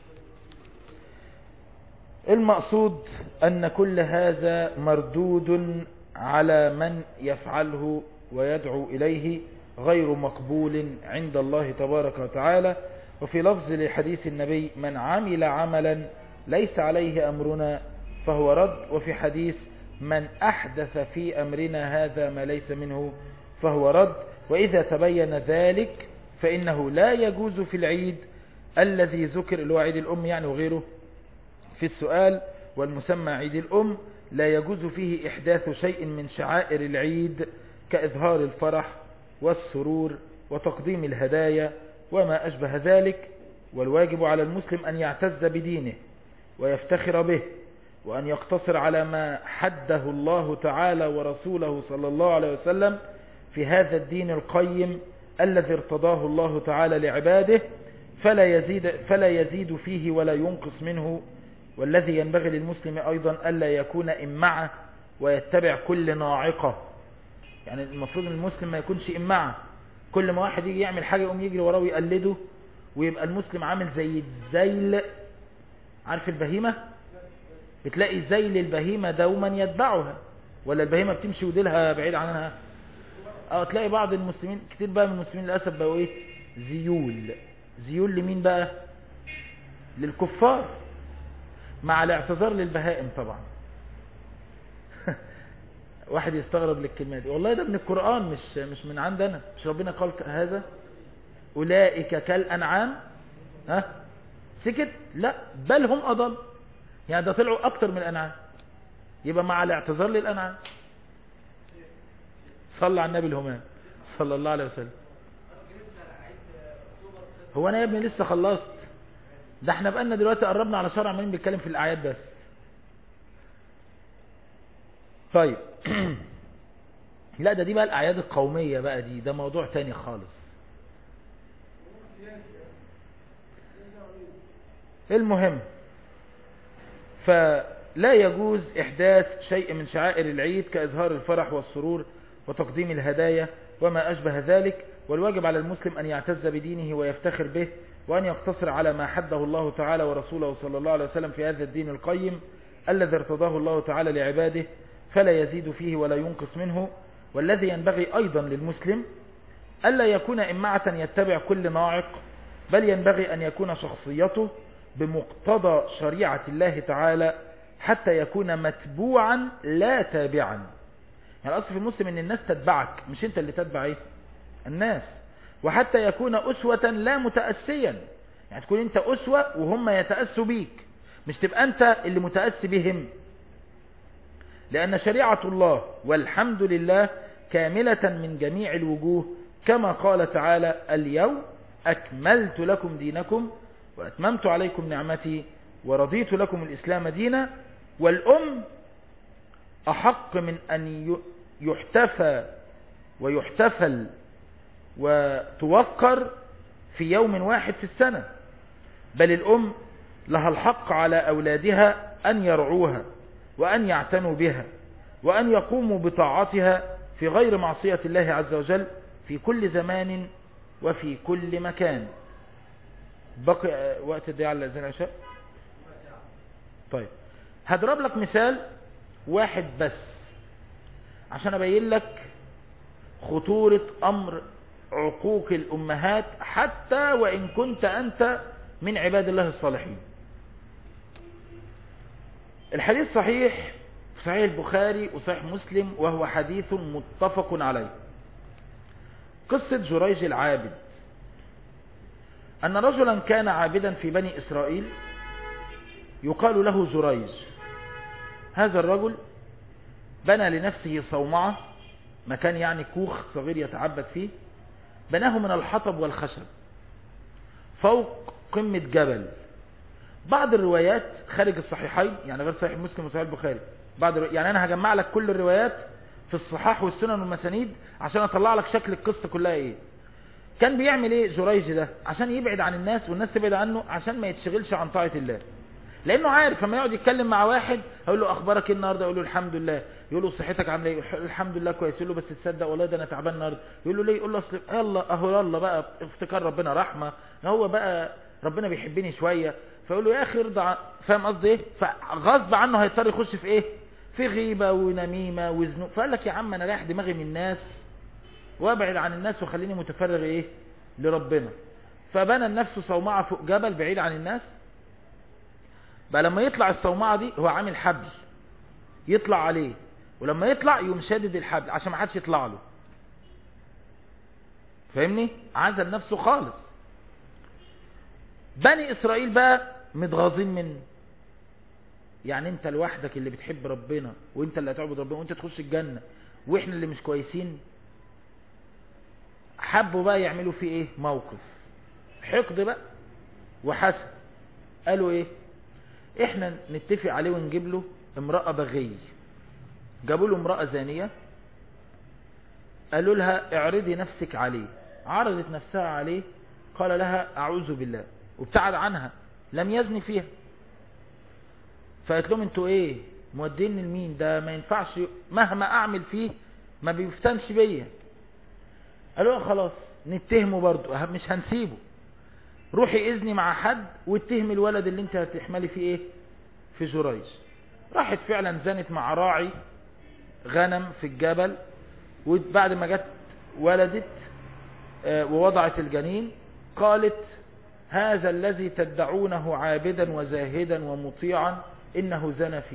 المقصود أن كل هذا مردود على من يفعله ويدعو إليه غير مقبول عند الله تبارك وتعالى وفي لفظ لحديث النبي من عمل عملا ليس عليه أمرنا فهو رد وفي حديث من أحدث في أمرنا هذا ما ليس منه فهو رد وإذا تبين ذلك فإنه لا يجوز في العيد الذي ذكر اللي هو عيد الأم يعني وغيره في السؤال والمسمى عيد الأم لا يجوز فيه إحداث شيء من شعائر العيد كإظهار الفرح والسرور وتقديم الهدايا وما أشبه ذلك والواجب على المسلم أن يعتز بدينه ويفتخر به وأن يقتصر على ما حده الله تعالى ورسوله صلى الله عليه وسلم في هذا الدين القيم الذي ارتضاه الله تعالى لعباده فلا يزيد, فلا يزيد فيه ولا ينقص منه والذي ينبغي للمسلم أيضا ألا يكون إمعة ويتبع كل ناعقة يعني المفروض المسلم ما يكونش إمعة كل ما واحد يجي يعمل حاجة يقوم يجري وراه ويقلده ويبقى المسلم عامل زي الزيل عارف البهيمة بتلاقي زيل البهيمة دوما يتبعها ولا البهيمة بتمشي وديلها بعيد عنها اه تلاقي بعض المسلمين كتير بقى من المسلمين للأسف بقوا ايه زيول زيول لمين بقى للكفار مع الاعتذار للبهائم طبعا واحد يستغرب للكلمة دي والله ده من القرآن مش مش من عندنا مش ربنا قال هذا أولئك كالأنعام ها سكت لا بل هم أضل يعني ده طلعوا أكتر من الأنعام يبقى مع الاعتذار للأنعام صلى على النبي الهمام صلى الله عليه وسلم هو أنا يا ابني لسه خلصت ده احنا بقالنا دلوقتي قربنا على شرع مين بيتكلم في الأعياد بس طيب لا ده دي بقى الأعياد القومية بقى دي ده موضوع تاني خالص المهم فلا يجوز إحداث شيء من شعائر العيد كإظهار الفرح والسرور وتقديم الهدايا وما أشبه ذلك والواجب على المسلم أن يعتز بدينه ويفتخر به وأن يقتصر على ما حده الله تعالى ورسوله صلى الله عليه وسلم في هذا الدين القيم الذي ارتضاه الله تعالى لعباده فلا يزيد فيه ولا ينقص منه والذي ينبغي أيضا للمسلم ألا يكون إمعة يتبع كل ناعق بل ينبغي أن يكون شخصيته بمقتضى شريعة الله تعالى حتى يكون متبوعا لا تابعا يعني الأصل في المسلم أن الناس تتبعك مش أنت اللي تتبع إيه؟ الناس وحتى يكون أسوة لا متأسيا يعني تكون أنت أسوة وهم يتأسوا بيك مش تبقى أنت اللي متأسي بهم لأن شريعة الله والحمد لله كاملة من جميع الوجوه كما قال تعالى اليوم أكملت لكم دينكم وأتممت عليكم نعمتي ورضيت لكم الإسلام دينا والأم أحق من أن يحتفى ويحتفل وتوقر في يوم واحد في السنة بل الأم لها الحق على أولادها أن يرعوها وأن يعتنوا بها وأن يقوموا بطاعتها في غير معصية الله عز وجل في كل زمان وفي كل مكان بقي وقت الدعاء على الأذان العشاء طيب هضرب لك مثال واحد بس عشان أبين لك خطورة أمر عقوق الأمهات حتى وإن كنت أنت من عباد الله الصالحين الحديث صحيح في صحيح البخاري وصحيح مسلم وهو حديث متفق عليه قصة جريج العابد أن رجلا كان عابدا في بني إسرائيل يقال له جريج هذا الرجل بنى لنفسه صومعة مكان يعني كوخ صغير يتعبد فيه بناه من الحطب والخشب فوق قمة جبل بعض الروايات خارج الصحيحين يعني غير صحيح مسلم وصحيح البخاري بعض الروايات يعني انا هجمع لك كل الروايات في الصحاح والسنن والمسانيد عشان اطلع لك شكل القصة كلها ايه كان بيعمل ايه جريج ده عشان يبعد عن الناس والناس تبعد عنه عشان ما يتشغلش عن طاعة الله لانه عارف لما يقعد يتكلم مع واحد هيقول له اخبارك ايه النهارده يقول له الحمد لله يقول له صحتك عامله ايه الحمد لله كويس يقول له بس تصدق والله ده انا تعبان النهارده يقول له ليه يقول له اصل يلا اهو يلا بقى افتكار ربنا رحمه هو بقى ربنا بيحبني شويه فيقول له يا اخي ارضى فاهم قصدي ايه فغصب عنه هيضطر يخش في ايه في غيبه ونميمه وزنوق فقال لك يا عم انا رايح دماغي من الناس وابعد عن الناس وخليني متفرغ ايه لربنا فبنى لنفسه صومعه فوق جبل بعيد عن الناس بقى لما يطلع الصومعة دي هو عامل حبل يطلع عليه ولما يطلع يقوم شادد الحبل عشان ما حدش يطلع له فاهمني عزل نفسه خالص بني اسرائيل بقى متغاظين منه يعني انت لوحدك اللي بتحب ربنا وانت اللي هتعبد ربنا وانت تخش الجنة واحنا اللي مش كويسين حبوا بقى يعملوا فيه ايه موقف حقد بقى وحسد قالوا ايه احنا نتفق عليه ونجيب له امرأة بغي جابوا له امرأة زانية قالوا لها اعرضي نفسك عليه عرضت نفسها عليه قال لها اعوذ بالله وابتعد عنها لم يزني فيها فقالت لهم انتوا ايه مودين لمين ده ما ينفعش مهما اعمل فيه ما بيفتنش بيا قالوا خلاص نتهمه برضو مش هنسيبه روحي اذني مع حد واتهم الولد اللي انت هتحملي فيه ايه في جريج راحت فعلا زنت مع راعي غنم في الجبل وبعد ما جت ولدت ووضعت الجنين قالت هذا الذي تدعونه عابدا وزاهدا ومطيعا إنه زنى فيه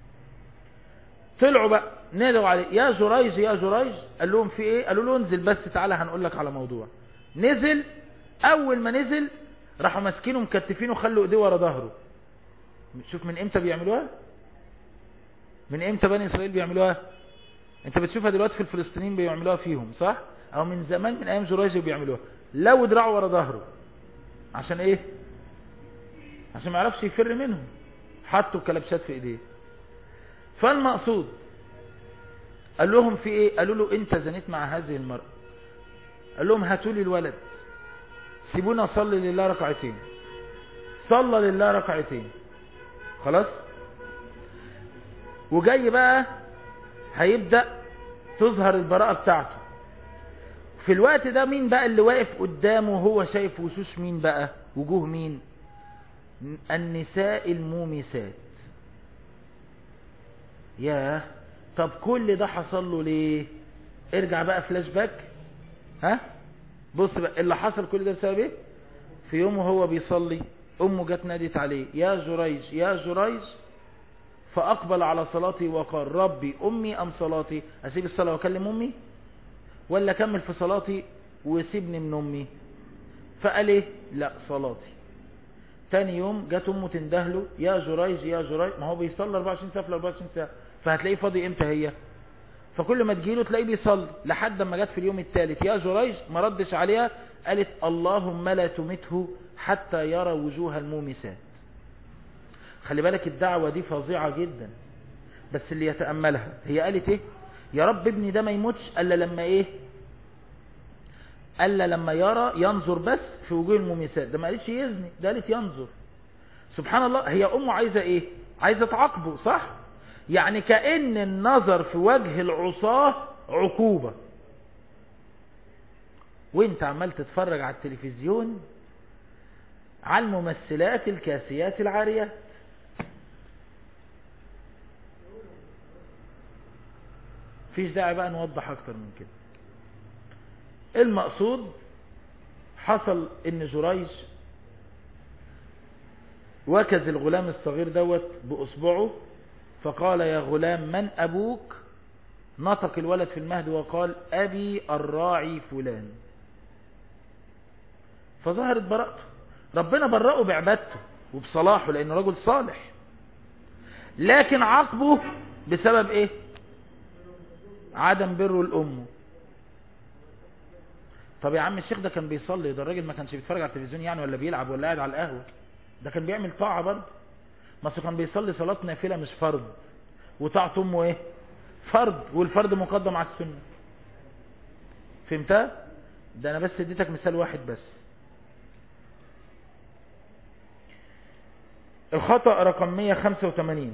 طلعوا بقى نادوا عليه يا جريج يا جريج قال لهم في ايه قالوا له انزل بس تعالى هنقول لك على موضوع نزل اول ما نزل راحوا ماسكينه مكتفينه خلوا ايديه ورا ظهره شوف من امتى بيعملوها من امتى بني اسرائيل بيعملوها انت بتشوفها دلوقتي في الفلسطينيين بيعملوها فيهم صح او من زمان من ايام جريج بيعملوها لو دراعه ورا ظهره عشان ايه عشان ما يعرفش يفر منهم حطوا الكلبشات في ايديه فالمقصود قال لهم في ايه قالوا له انت زنيت مع هذه المرأة قال لهم هاتوا لي الولد سيبونا صلي لله ركعتين صلى لله ركعتين خلاص وجاي بقى هيبدأ تظهر البراءة بتاعته في الوقت ده مين بقى اللي واقف قدامه هو شايف وشوش مين بقى وجوه مين النساء المومسات ياه طب كل ده حصل له ليه ارجع بقى فلاش باك ها بص بقى اللي حصل كل ده بسبب ايه في يوم وهو بيصلي امه جت نادت عليه يا جريج يا جريج فاقبل على صلاتي وقال ربي امي ام صلاتي اسيب الصلاه واكلم امي ولا اكمل في صلاتي وسيبني من امي فقال ايه لا صلاتي تاني يوم جت امه تندهله يا جريج يا جريج ما هو بيصلي 24 ساعه في 24 ساعه فهتلاقيه فاضي امتى هي فكل ما تجيله تلاقيه بيصلي لحد ما جت في اليوم الثالث يا جريج ما ردش عليها قالت اللهم لا تمته حتى يرى وجوه المومسات خلي بالك الدعوة دي فظيعة جدا بس اللي يتأملها هي قالت ايه يا رب ابني ده ما يموتش الا لما ايه الا لما يرى ينظر بس في وجوه المومسات ده ما قالتش يزني ده قالت ينظر سبحان الله هي امه عايزة ايه عايزة تعاقبه صح يعني كأن النظر في وجه العصاة عقوبة وانت عمال تتفرج على التلفزيون على الممثلات الكاسيات العاريات فيش داعي بقى نوضح اكتر من كده المقصود حصل ان جريج وكز الغلام الصغير دوت باصبعه فقال يا غلام من ابوك نطق الولد في المهد وقال ابي الراعي فلان فظهرت براءته ربنا برأه بعبادته وبصلاحه لانه رجل صالح لكن عاقبه بسبب ايه عدم بره لامه طب يا عم الشيخ ده كان بيصلي ده الراجل ما كانش بيتفرج على التلفزيون يعني ولا بيلعب ولا قاعد على القهوه ده كان بيعمل طاعه برضه ما كان بيصلي صلاه نافله مش فرض وطاعه امه ايه فرض والفرض مقدم على السنه فهمتها ده انا بس اديتك مثال واحد بس الخطأ رقم 185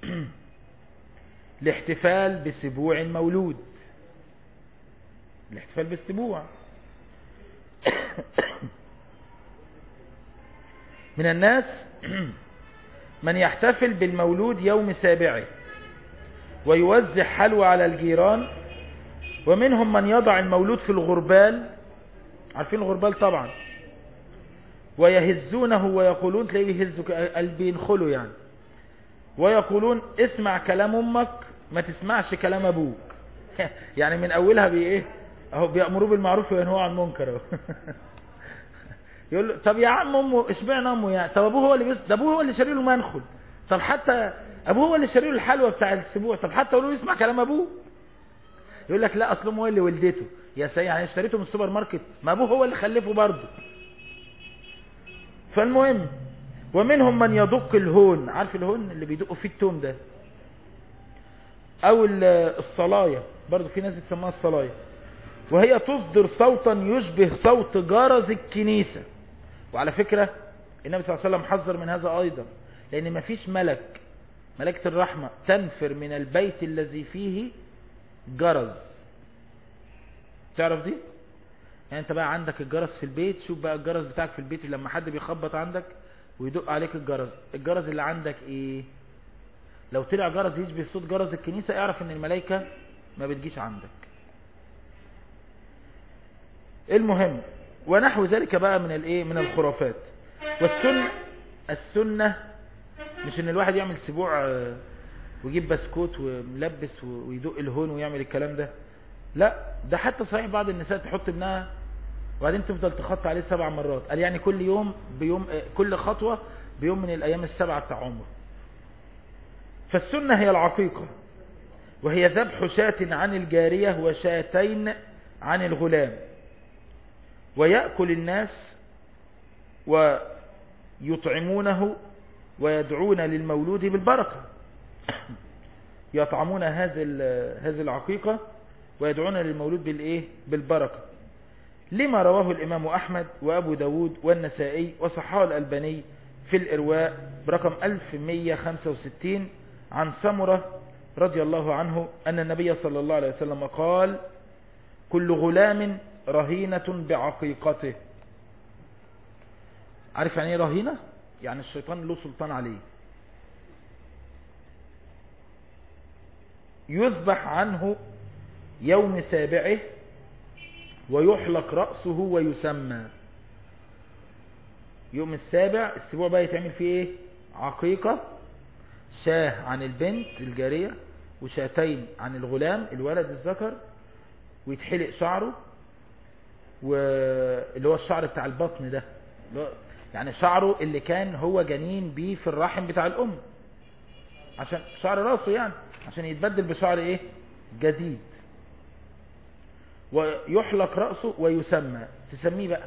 الاحتفال بسبوع المولود الاحتفال بالسبوع من الناس من يحتفل بالمولود يوم سابعه ويوزع حلوى على الجيران ومنهم من يضع المولود في الغربال عارفين الغربال طبعا ويهزونه ويقولون تلاقيه بيهزوا بينخلوا يعني ويقولون اسمع كلام امك ما تسمعش كلام ابوك يعني من اولها بي ايه اهو بيأمروا بالمعروف وينهوا عن المنكر اهو يقول له طب يا عم امه اشمعنى امه يعني طب ابوه هو اللي بيس ده ابوه هو اللي شاري له منخل طب حتى ابوه هو اللي شاري له الحلوى بتاع الاسبوع طب حتى قولوا يسمع كلام ابوه يقول لك لا اصل امه هو اللي ولدته يا سيدي يعني اشتريته من السوبر ماركت ما ابوه هو اللي خلفه برضه فالمهم ومنهم من يدق الهون عارف الهون اللي بيدقوا فيه التوم ده او الصلاية برضو في ناس بتسموها الصلاية وهي تصدر صوتا يشبه صوت جرس الكنيسة وعلى فكرة النبي صلى الله عليه وسلم حذر من هذا ايضا لان مفيش ملك ملكة الرحمة تنفر من البيت الذي فيه جرز تعرف دي يعني انت بقى عندك الجرس في البيت شوف بقى الجرس بتاعك في البيت لما حد بيخبط عندك ويدق عليك الجرس الجرس اللي عندك ايه لو طلع جرس يشبه صوت جرس الكنيسة اعرف ان الملائكة ما بتجيش عندك المهم ونحو ذلك بقى من الايه من الخرافات والسنة السنة مش ان الواحد يعمل سبوع آه، ويجيب بسكوت وملبس ويدق الهون ويعمل الكلام ده لا ده حتى صحيح بعض النساء تحط ابنها وبعدين تفضل تخط عليه سبع مرات قال يعني كل يوم بيوم آه، كل خطوة بيوم من الايام السبعة بتاع عمره فالسنة هي العقيقة وهي ذبح شاة عن الجارية وشاتين عن الغلام ويأكل الناس ويطعمونه ويدعون للمولود بالبركة يطعمون هذه هذه العقيقة ويدعون للمولود بالإيه؟ بالبركة لما رواه الإمام أحمد وأبو داود والنسائي وصحاه الألباني في الإرواء برقم 1165 عن سمرة رضي الله عنه أن النبي صلى الله عليه وسلم قال كل غلام رهينة بعقيقته عارف يعني ايه رهينة يعني الشيطان له سلطان عليه يذبح عنه يوم سابعه ويحلق رأسه ويسمى يوم السابع السبوع بقى يتعمل فيه ايه عقيقة شاه عن البنت الجارية وشاتين عن الغلام الولد الذكر ويتحلق شعره واللي هو الشعر بتاع البطن ده يعني شعره اللي كان هو جنين بيه في الرحم بتاع الأم عشان شعر راسه يعني عشان يتبدل بشعر ايه جديد ويحلق رأسه ويسمى تسميه بقى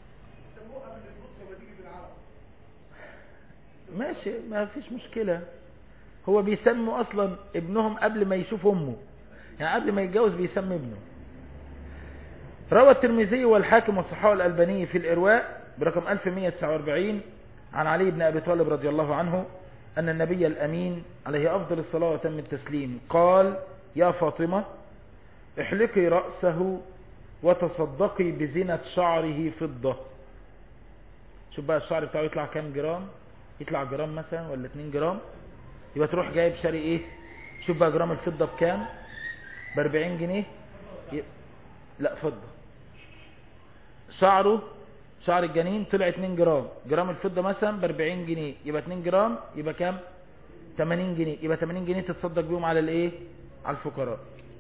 ماشي ما فيش مشكلة هو بيسموا اصلا ابنهم قبل ما يشوف امه يعني قبل ما يتجوز بيسمي ابنه روى الترمذي والحاكم والصحاح الألباني في الإرواء برقم 1149 عن علي بن أبي طالب رضي الله عنه أن النبي الأمين عليه أفضل الصلاة وتم التسليم قال يا فاطمة احلقي رأسه وتصدقي بزنة شعره فضة شوف بقى الشعر بتاعه يطلع كام جرام يطلع جرام مثلا ولا 2 جرام يبقى تروح جايب شاري ايه شوف بقى جرام الفضة بكام ب 40 جنيه ي... لا فضة شعره شعر الجنين طلع 2 جرام جرام الفضة مثلا ب 40 جنيه يبقى 2 جرام يبقى كام 80 جنيه يبقى 80 جنيه تتصدق بيهم على الايه على الفقراء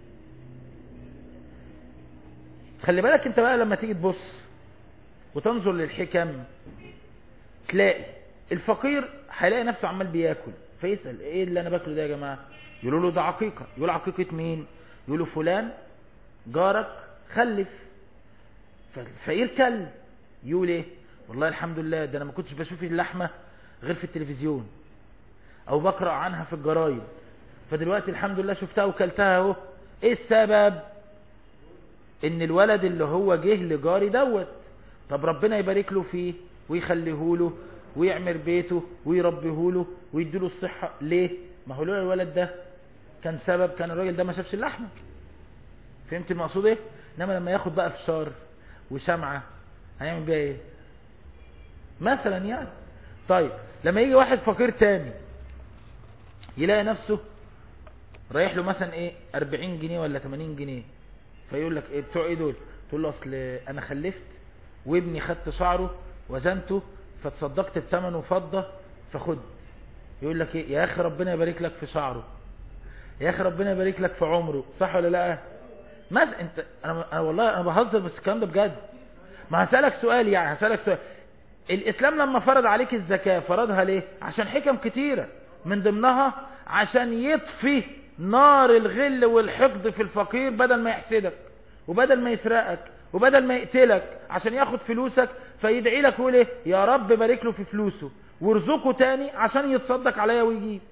خلي بالك انت بقى لما تيجي تبص وتنظر للحكم تلاقي الفقير هيلاقي نفسه عمال بياكل فيسأل ايه اللي انا باكله ده يا جماعة يقولوا له ده عقيقة يقول عقيقة مين يقولوا فلان جارك خلف فالفقير كل يقول ايه والله الحمد لله ده انا ما كنتش بشوف اللحمة غير في التلفزيون او بقرأ عنها في الجرايد فدلوقتي الحمد لله شفتها وكلتها اهو ايه السبب ان الولد اللي هو جه لجاري دوت طب ربنا يبارك له فيه ويخليه له ويعمر بيته ويربيه له ويديله الصحة ليه ما هو لولا الولد ده كان سبب كان الراجل ده ما شافش اللحمة فهمت المقصود ايه انما لما ياخد بقى فشار وشمعة هيعمل بيها ايه مثلا يعني طيب لما يجي واحد فقير تاني يلاقي نفسه رايح له مثلا ايه 40 جنيه ولا 80 جنيه فيقول لك ايه بتوع ايه دول تقول له اصل انا خلفت وابني خدت شعره وزنته فتصدقت بثمنه فضة فخد يقول لك ايه يا اخي ربنا يبارك لك في شعره يا اخي ربنا يبارك لك في عمره صح ولا لا ماذا انت انا, أنا والله انا بهزر بس الكلام ده بجد ما هسألك سؤال يعني هسألك سؤال الاسلام لما فرض عليك الزكاة فرضها ليه عشان حكم كتيرة من ضمنها عشان يطفي نار الغل والحقد في الفقير بدل ما يحسدك وبدل ما يسرقك وبدل ما يقتلك عشان ياخد فلوسك فيدعي لك ويقول ايه يا رب بارك له في فلوسه وارزقه تاني عشان يتصدق عليا ويجيب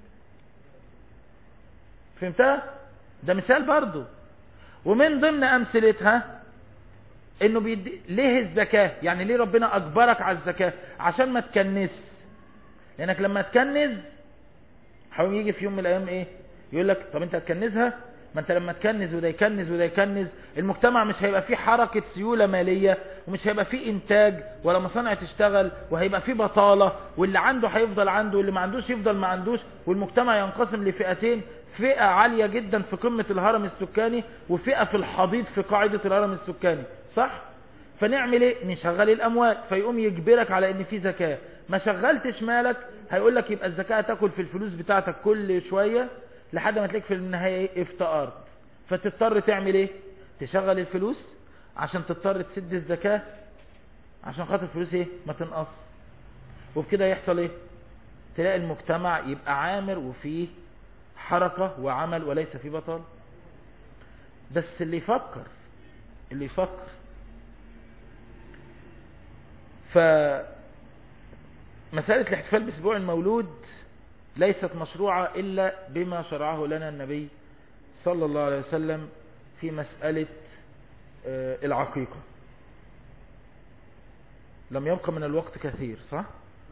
فهمتها ده مثال برضو ومن ضمن امثلتها انه بيدي ليه الزكاة يعني ليه ربنا اجبرك على الزكاة عشان ما تكنس لانك لما تكنز حاول يجي في يوم من الايام ايه يقول لك طب انت هتكنزها ما انت لما تكنز وده يكنز وده يكنز المجتمع مش هيبقى فيه حركة سيولة مالية ومش هيبقى فيه انتاج ولا مصانع تشتغل وهيبقى فيه بطالة واللي عنده هيفضل عنده واللي ما عندوش يفضل ما عندوش والمجتمع ينقسم لفئتين فئة عالية جدا في قمة الهرم السكاني وفئة في الحضيض في قاعدة الهرم السكاني صح؟ فنعمل ايه نشغل الاموال فيقوم يجبرك على ان في زكاة ما شغلتش مالك هيقول لك يبقى الزكاة تاكل في الفلوس بتاعتك كل شوية لحد ما تلاقيك في النهاية ايه افتقرت فتضطر تعمل ايه تشغل الفلوس عشان تضطر تسد الزكاة عشان خاطر الفلوس ايه ما تنقص وبكده يحصل ايه تلاقي المجتمع يبقى عامر وفيه حركة وعمل وليس فيه بطل بس اللي يفكر اللي يفكر فمسألة الاحتفال باسبوع المولود ليست مشروعة إلا بما شرعه لنا النبي صلى الله عليه وسلم في مسألة العقيقة لم يبقى من الوقت كثير صح؟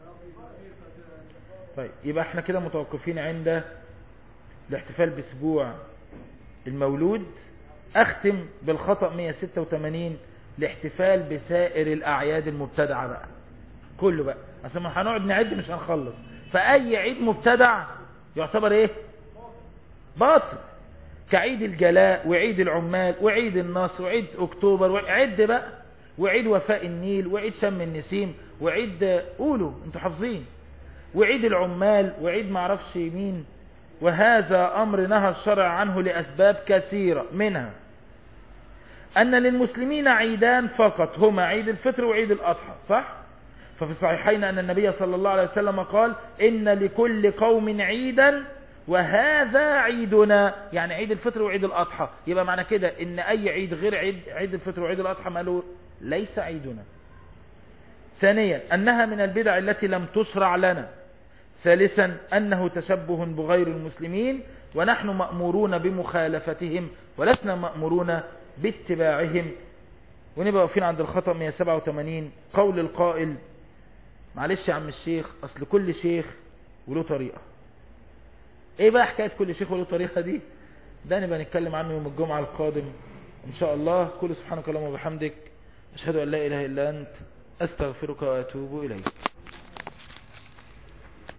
طيب يبقى احنا كده متوقفين عند الاحتفال باسبوع المولود اختم بالخطأ 186 الاحتفال بسائر الاعياد المبتدعة بقى كله بقى عشان ما هنقعد نعد مش هنخلص فاي عيد مبتدع يعتبر ايه باطل كعيد الجلاء وعيد العمال وعيد النصر وعيد اكتوبر وعد بقى وعيد وفاء النيل وعيد شم النسيم وعيد قولوا انتوا حافظين وعيد العمال وعيد معرفش مين وهذا امر نهى الشرع عنه لاسباب كثيرة منها أن للمسلمين عيدان فقط هما عيد الفطر وعيد الأضحى صح؟ ففي الصحيحين أن النبي صلى الله عليه وسلم قال إن لكل قوم عيدا وهذا عيدنا يعني عيد الفطر وعيد الأضحى يبقى معنى كده إن أي عيد غير عيد عيد الفطر وعيد الأضحى ماله ليس عيدنا ثانيا أنها من البدع التي لم تشرع لنا ثالثا أنه تشبه بغير المسلمين ونحن مأمورون بمخالفتهم ولسنا مأمورون باتباعهم ونبقى واقفين عند الخطأ 187 قول القائل معلش يا عم الشيخ اصل كل شيخ وله طريقة ايه بقى حكاية كل شيخ وله طريقة دي ده نبقى نتكلم عنه يوم الجمعة القادم ان شاء الله كل سبحانك اللهم وبحمدك اشهد ان لا اله الا انت استغفرك واتوب اليك